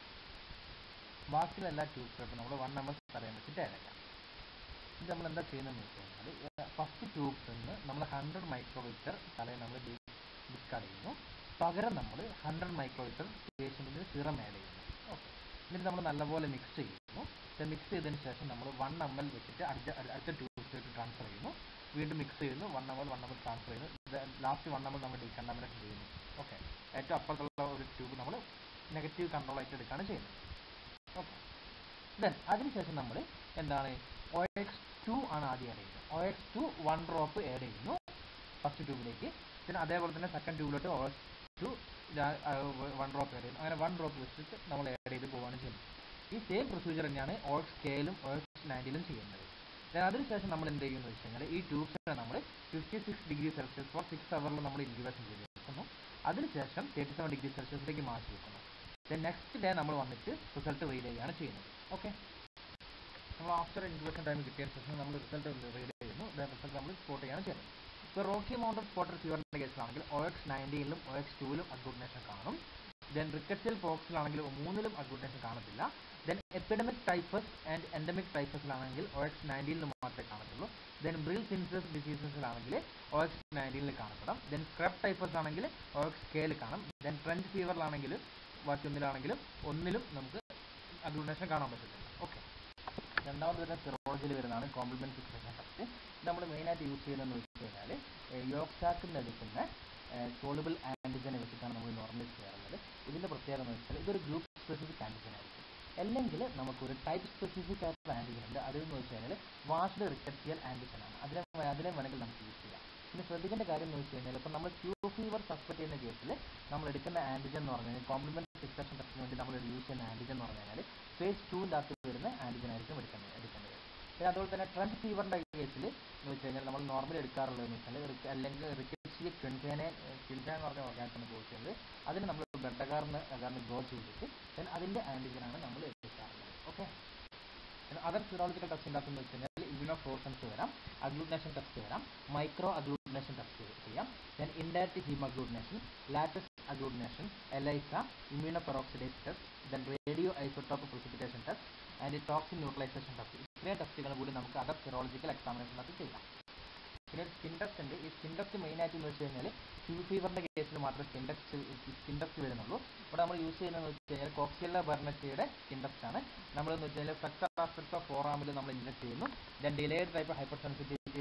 ബാക്കിയുള്ള എല്ലാ ട്യൂബ്സിലോട്ടും നമ്മൾ വൺ എം എൽ തലയം വെച്ചിട്ട് ആഡ് ചെയ്യാം ഇത് നമ്മൾ എന്താ ചെയ്യുന്നതെന്ന് വെച്ച് കഴിഞ്ഞാൽ ഫസ്റ്റ് ട്യൂബ്സിൽ നിന്ന് നമ്മൾ ഹൺഡ്രഡ് മൈക്രോമീറ്റർ തലയിൽ നമ്മൾ ഡിസ്കാർഡ് ചെയ്യുന്നു പകരം നമ്മൾ ഹൺഡ്രഡ് മൈക്രോമീറ്റർ പേഷ്യൻറ്റിന് സിറം ആഡ് ചെയ്യുന്നു ഓക്കെ എന്നിട്ട് നമ്മൾ നല്ലപോലെ മിക്സ് ചെയ്യുന്നു മിക്സ് ചെയ്തതിന് ശേഷം നമ്മൾ വൺ എം എൽ വെച്ചിട്ട് അടുത്ത അടുത്ത ട്യൂബ്സിലേക്ക് ട്രാൻസ്ഫർ ചെയ്യുന്നു വീണ്ടും മിക്സ് ചെയ്യുന്നു one M L one M L transfer ചെയ്യുന്നു ലാസ്റ്റ് വൺ എം എൽ നമ്മൾ ഡീകണ്ടാമിനേഷൻ ചെയ്യുന്നു ഓക്കെ ഏറ്റവും അപ്പുറത്തുള്ള ഒരു ട്യൂബ് നമ്മൾ നെഗറ്റീവ് കൺട്രോൾ ആയിട്ട് എടുക്കുകയാണ് ചെയ്യുന്നത് ഓക്കെ ദെൻ അതിനുശേഷം നമ്മൾ എന്താണ് ഒ എക്സ് ടു ആണ് ആദ്യം ആഡ് ചെയ്യുന്നത് O X two one drop add ചെയ്യുന്നു ഫസ്റ്റ് ട്യൂബിലേക്ക് പിന്നെ അതേപോലെ തന്നെ സെക്കൻഡ് ട്യൂബിലോട്ട് O X two one drop add ചെയ്യുന്നു അങ്ങനെ വൺ ഡ്രോപ്പ് വെച്ചിട്ട് നമ്മൾ ആഡ് ചെയ്ത് പോവുകയാണ് ചെയ്യുന്നത് ഈ സെയിം പ്രൊസീജിയർ തന്നെയാണ് ഒ എക്സ് കെയിലും ഒ എക്സ് നയൻറ്റിലും ചെയ്യുന്നത് ദെൻ അതിനുശേഷം നമ്മൾ എന്ത് ചെയ്യുന്നു വെച്ച് കഴിഞ്ഞാൽ ഈ ട്യൂബ്സിനെ നമ്മൾ fifty six degree Celsius four six അവറിൽ നമ്മൾ ഇൻക്യുബേഷൻ ചെയ്ത് വെക്കുന്നു അതിനുശേഷം തേർട്ടി സെവൻ ഡിഗ്രി സെൽഷ്യസിലേക്ക് മാറ്റി വെക്കുന്നു ദെൻ നെക്സ്റ്റ് ഡേ നമ്മൾ വന്നിട്ട് റിസൾട്ട് റീഡ് ചെയ്യുകയാണ് ചെയ്യുന്നത് ഓക്കെ നമ്മൾ ആഫ്റ്റർ ഇൻക്യുബേഷൻ ടൈം കിട്ടിയ ശേഷം നമ്മൾ റിസൾട്ട് റീഡ് ചെയ്യുന്നു ദെൻ റിസൾട്ട് നമ്മൾ സ്പോട്ട് ചെയ്യാണ് ചെയ്യുന്നത് ഇപ്പോൾ റോക്കി മൗണ്ടഡ് സ്പോട്ടർ ഫീവറിൻ്റെ കേസിലാണെങ്കിൽ ഒ എക്സ് നയൻറ്റീനിലും ഒ എക്സ് ടൂവിലും അഡ്വട്ടേഷൻ കാണും ദെൻ റിക്കറ്റൽ പോക്സിലാണെങ്കിൽ മൂന്നിലും അഡ്വട്ടേഷൻ കാണത്തില്ല then epidemic typhus and endemic ടൈഫസിലാണെങ്കിൽ ഒ എക്സ് നയൻറ്റീനിൽ മാത്രമേ കാണത്തുള്ളൂ ദെൻ ബ്രിൽ സിൻസസ് ഡിസീസസിലാണെങ്കിൽ ഒ എക്സ് നയൻറ്റീനിൽ കാണപ്പെടാം ദെൻ സ്ക്രബ് ടൈഫസ് ആണെങ്കിൽ ഒ എക്സ് കെയിൽ കാണും ദെൻ ഫ്രഞ്ച് ഫീവറിലാണെങ്കിൽ ബാക്കി ഒന്നിലാണെങ്കിലും ഒന്നിലും നമുക്ക് അഡ്വട്ടേഷൻ കാണാൻ പറ്റത്തില്ല ഓക്കെ രണ്ടാമത് വരുന്ന സിറോളജിയിൽ വരുന്നതാണ് കോംപ്ലിമെന്റ് ഫിക്സേഷൻ ടെസ്റ്റ് നമ്മൾ മെയിനായിട്ട് യൂസ് ചെയ്യുന്നതെന്ന് വെച്ച് കഴിഞ്ഞാൽ യോക്സാക്കിൽ നിന്ന് എടുക്കുന്ന സോളുബിൾ ആൻറ്റിജനെ വെച്ചിട്ടാണ് നമ്മൾ നോർമലി ചെയ്യാറുള്ളത് ഇതിൻ്റെ പ്രത്യേകത എന്ന് വെച്ചാൽ ഇതൊരു ഗ്രൂപ്പ് സ്പെസിഫിക് ആൻറ്റിജൻ ആയിരിക്കും അല്ലെങ്കിൽ നമുക്കൊരു ടൈപ്പ് സ്പെസിഫിക് ആയിട്ടുള്ള ആൻറ്റിജൻ ഉണ്ട് അതെന്ന് വെച്ച് കഴിഞ്ഞാൽ വാഷ്ഡ് റിക്കറ്റിയൽ ആൻറ്റിജൻ ആണ് അതിനെ അതിനെ വേണമെങ്കിൽ നമുക്ക് യൂസ് ചെയ്യാം പിന്നെ ശ്രദ്ധിക്കേണ്ട കാര്യം എന്ന് വെച്ച് കഴിഞ്ഞാൽ ഇപ്പോൾ നമ്മൾ ക്യൂ ഫീവർ സസ്പെക്ട് ചെയ്യുന്ന കേസിൽ നമ്മൾ എടുക്കുന്ന ആൻറ്റിജൻ എന്ന് പറഞ്ഞു കഴിഞ്ഞാൽ കോംപ്ലിമെന്റ് ഫിക്സേഷൻ ടെസ്റ്റിന് വേണ്ടി നമ്മൾ യൂസ് ചെയ്യുന്ന ആൻറ്റിജൻ എന്ന് പറഞ്ഞു കഴിഞ്ഞാൽ ഫേസ് ടൂവിൻ്റെ അകത്ത് വരുന്ന ആൻറ്റിജൻ ആയിരിക്കും എടുക്കേണ്ടത് എടുക്കേണ്ടത് പിന്നെ അതുപോലെ തന്നെ ട്രഞ്ച് ഫീവറിൻ്റെ കേസിൽ എന്ന് വെച്ച് കഴിഞ്ഞാൽ നമ്മൾ നോർമലി എടുക്കാറുള്ളതെന്ന് വെച്ചാൽ അല്ലെങ്കിൽ റിക്കറ്റ്സിയ ക്വിൻറ്റേനെ ക്വിൻറ്റ എന്ന് പറഞ്ഞ ഓർഗാനിസാണ് കോഴ്സ് ചെയ്യുന്നത് അതിന് നമ്മൾ ബ്ലഡകാറിന് കാരണം ഗ്രോ ചെയ്തിട്ട് ദെൻ അതിൻ്റെ ആൻറ്റിജനാണ് നമ്മൾ എടുക്കാറുള്ളത് ഓക്കെ അതർ സിറോളജിക്കൽ ടെസ്റ്റിൻ്റെ അകത്ത് എന്ന് വെച്ച് കഴിഞ്ഞാൽ ഇമ്യൂണോ ഫ്ലോറസൻസ് വരാം അഗ്ലൂട്ടിനേഷൻ ടെസ്റ്റ് വരാം മൈക്രോ അഗ്ലൂട്ടിനേഷൻ ടെസ്റ്റ് ചെയ്യാം then indirect haemagglutination latex agglutination ELISA immunoperoxidase test then radioisotope precipitation test and toxin neutralisation test ഇത്രയും ടെസ്റ്റുകൾ കൂടി നമുക്ക് അതർ സിറോളജിക്കൽ എക്സാമിനേഷനകത്ത് ചെയ്യാം പിന്നെ സ്കിൻ ടെസ്റ്റ് ഉണ്ട് ഈ സ്കിൻ ടെസ്റ്റ് മെയിൻ ആയിട്ട് എന്ന് വെച്ച് കഴിഞ്ഞാൽ ഫ്യൂ ഫീവറിന്റെ കേസിൽ മാത്രമേ സ്കിൻ ടെസ്റ്റ് സ്കിൻ ടെസ്റ്റ് വരുന്നുള്ളൂ ഇവിടെ നമ്മൾ യൂസ് ചെയ്യുന്നതെന്ന് വെച്ച് കഴിഞ്ഞാൽ കോക്സിയല്ല ബർണറ്റയുടെ സ്കിൻ ടെസ്റ്റ് ആണ് നമ്മളെന്ന് വെച്ച് കഴിഞ്ഞാൽ ഫ്ലക്സർ ആസ്പെക്ട് ഓഫ് ഫോറാമിൽ നമ്മൾ ഇൻജക്ട് ചെയ്യുന്നു then delayed type hypersensitivity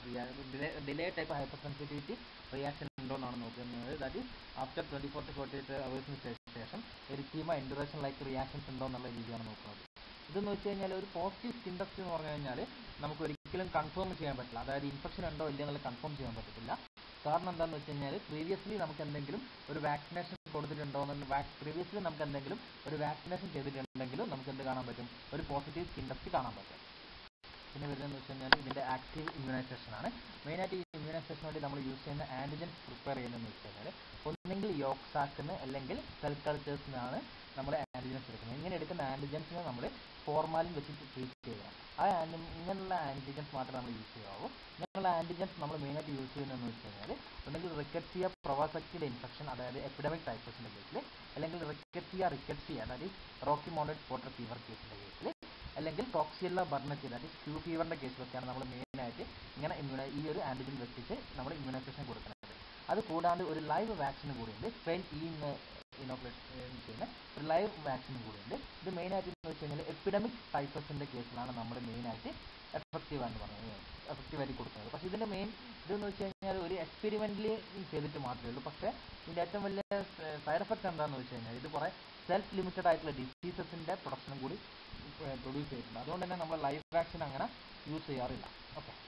delay type hypersensitivity reaction ഉണ്ടോ എന്നാണ് നോക്കുന്നത് that is after twenty four to forty eight അവേഴ്സിന് ശേഷം എരിക്കീമ ഇൻഡുറേഷൻ ലൈക്ക് റിയാക്ഷൻസ് ഉണ്ടോ എന്നുള്ള രീതിയാണ് നോക്കുന്നത് ഇതെന്ന് വെച്ച് കഴിഞ്ഞാൽ ഒരു പോസിറ്റീവ് സ്കിൻ ടെസ്റ്റ് എന്ന് പറഞ്ഞു കഴിഞ്ഞാൽ നമുക്ക് ഒരിക്കലും കൺഫേം ചെയ്യാൻ പറ്റില്ല അതായത് ഇൻഫെക്ഷൻ ഉണ്ടോ ഇല്ല എന്നുള്ള കൺഫേം ചെയ്യാൻ പറ്റത്തില്ല കാരണം എന്താണെന്ന് വെച്ച് കഴിഞ്ഞാൽ പ്രീവിയസ്ലി നമുക്ക് എന്തെങ്കിലും ഒരു വാക്സിനേഷൻ കൊടുത്തിട്ടുണ്ടോ എന്ന് പ്രീവിയസ്ലി നമുക്ക് എന്തെങ്കിലും ഒരു വാക്സിനേഷൻ ചെയ്തിട്ടുണ്ടെങ്കിലും നമുക്ക് എന്ത് കാണാൻ പറ്റും ഒരു പോസിറ്റീവ് സ്കിൻ ടെസ്റ്റ് കാണാൻ പറ്റും പിന്നെ വരുന്നതെന്ന് വെച്ച് കഴിഞ്ഞാൽ ഇതിൻ്റെ ആക്റ്റീവ് ഇമ്മ്യൂണൈസേഷൻ ആണ് മെയിനായിട്ട് ഈ ഇമ്മ്യൂണൈസേഷൻ വേണ്ടി നമ്മൾ യൂസ് ചെയ്യുന്ന ആൻറ്റിജൻസ് പ്രിപ്പയർ ചെയ്യുന്നതെന്ന് വെച്ച് കഴിഞ്ഞാൽ ഒന്നെങ്കിൽ യോക്സാക്കിന് അല്ലെങ്കിൽ സെൽ കൾച്ചേഴ്സിനാണ് നമ്മൾ ആൻറ്റിജൻസ് എടുക്കുന്നത് ഇങ്ങനെ എടുക്കുന്ന ആൻറ്റിജൻസിനെ നമ്മൾ ഫോർമാലിൻ വെച്ചിട്ട് ട്രീറ്റ് ചെയ്യണം ആ ആൻറ്റി ഇങ്ങനെയുള്ള ആൻറ്റിജൻസ് മാത്രമേ നമ്മൾ യൂസ് ചെയ്യാവൂ ഇങ്ങനെയുള്ള ആൻറ്റിജൻസ് നമ്മൾ മെയിനായിട്ട് യൂസ് ചെയ്യുന്നതെന്ന് വെച്ച് കഴിഞ്ഞാൽ ഒന്നെങ്കിൽ റിക്കറ്റ്സിയ പ്രൊവാസക്റ്റിയുടെ ഇൻഫെക്ഷൻ അതായത് എപ്പിഡമിക് ടൈഫസിൻ്റെ കേസിൽ അല്ലെങ്കിൽ റിക്കറ്റ്സിയ റിക്കറ്റ്സിയ അതായത് റോക്കി മൗണ്ടഡ് സ്പോട്ടർ ഫീവർ കേസിൻ്റെ കേസിൽ അല്ലെങ്കിൽ ടോക്സിയല്ല ബർണറ്റി അതായത് ക്യൂ ഫീവറിൻ്റെ കേസിലൊക്കെയാണ് നമ്മൾ മെയിനായിട്ട് ഇങ്ങനെ ഇമ്മ്യൂണ ഈ ഒരു ആൻറ്റിജൻ വെച്ചിട്ട് നമ്മൾ ഇമ്മ്യൂണൈസേഷൻ കൊടുക്കുന്നത് അത് കൂടാണ്ട് ഒരു ലൈവ് വാക്സിൻ കൂടിയുണ്ട് സ്പെയിൻ ഈ ഇനോക്കുലേഷൻ ചെയ്യുന്ന ഒരു ലൈവ് വാക്സിൻ കൂടിയുണ്ട് ഇത് മെയിനായിട്ട് എന്ന് വെച്ച് കഴിഞ്ഞാൽ എപ്പിഡമിക് ടൈഫസിൻ്റെ കേസിലാണ് നമ്മൾ മെയിനായിട്ട് എഫക്റ്റീവ് എന്ന് പറയുന്നത് എഫക്റ്റീവായിട്ട് കൊടുക്കുന്നത് പക്ഷേ ഇതിൻ്റെ മെയിൻ ഇതെന്ന് വെച്ച് കഴിഞ്ഞാൽ ഒരു എക്സ്പെരിമെൻ്റലി ചെയ്തിട്ട് മാത്രമേ ഉള്ളൂ പക്ഷേ ഇതിൻ്റെ ഏറ്റവും വലിയ സൈഡ് എഫക്റ്റ് എന്താണെന്ന് വെച്ച് കഴിഞ്ഞാൽ ഇത് കുറേ സെൽഫ് ലിമിറ്റഡ് ആയിട്ടുള്ള ഡിസീസസിൻ്റെ പ്രൊഡക്ഷനും കൂടി പ്രൊഡ്യൂസ് ചെയ്തിട്ടുണ്ട് അതുകൊണ്ട് തന്നെ നമ്മൾ ലൈവ് വാക്സിൻ അങ്ങനെ യൂസ് ചെയ്യാറില്ല ഓക്കെ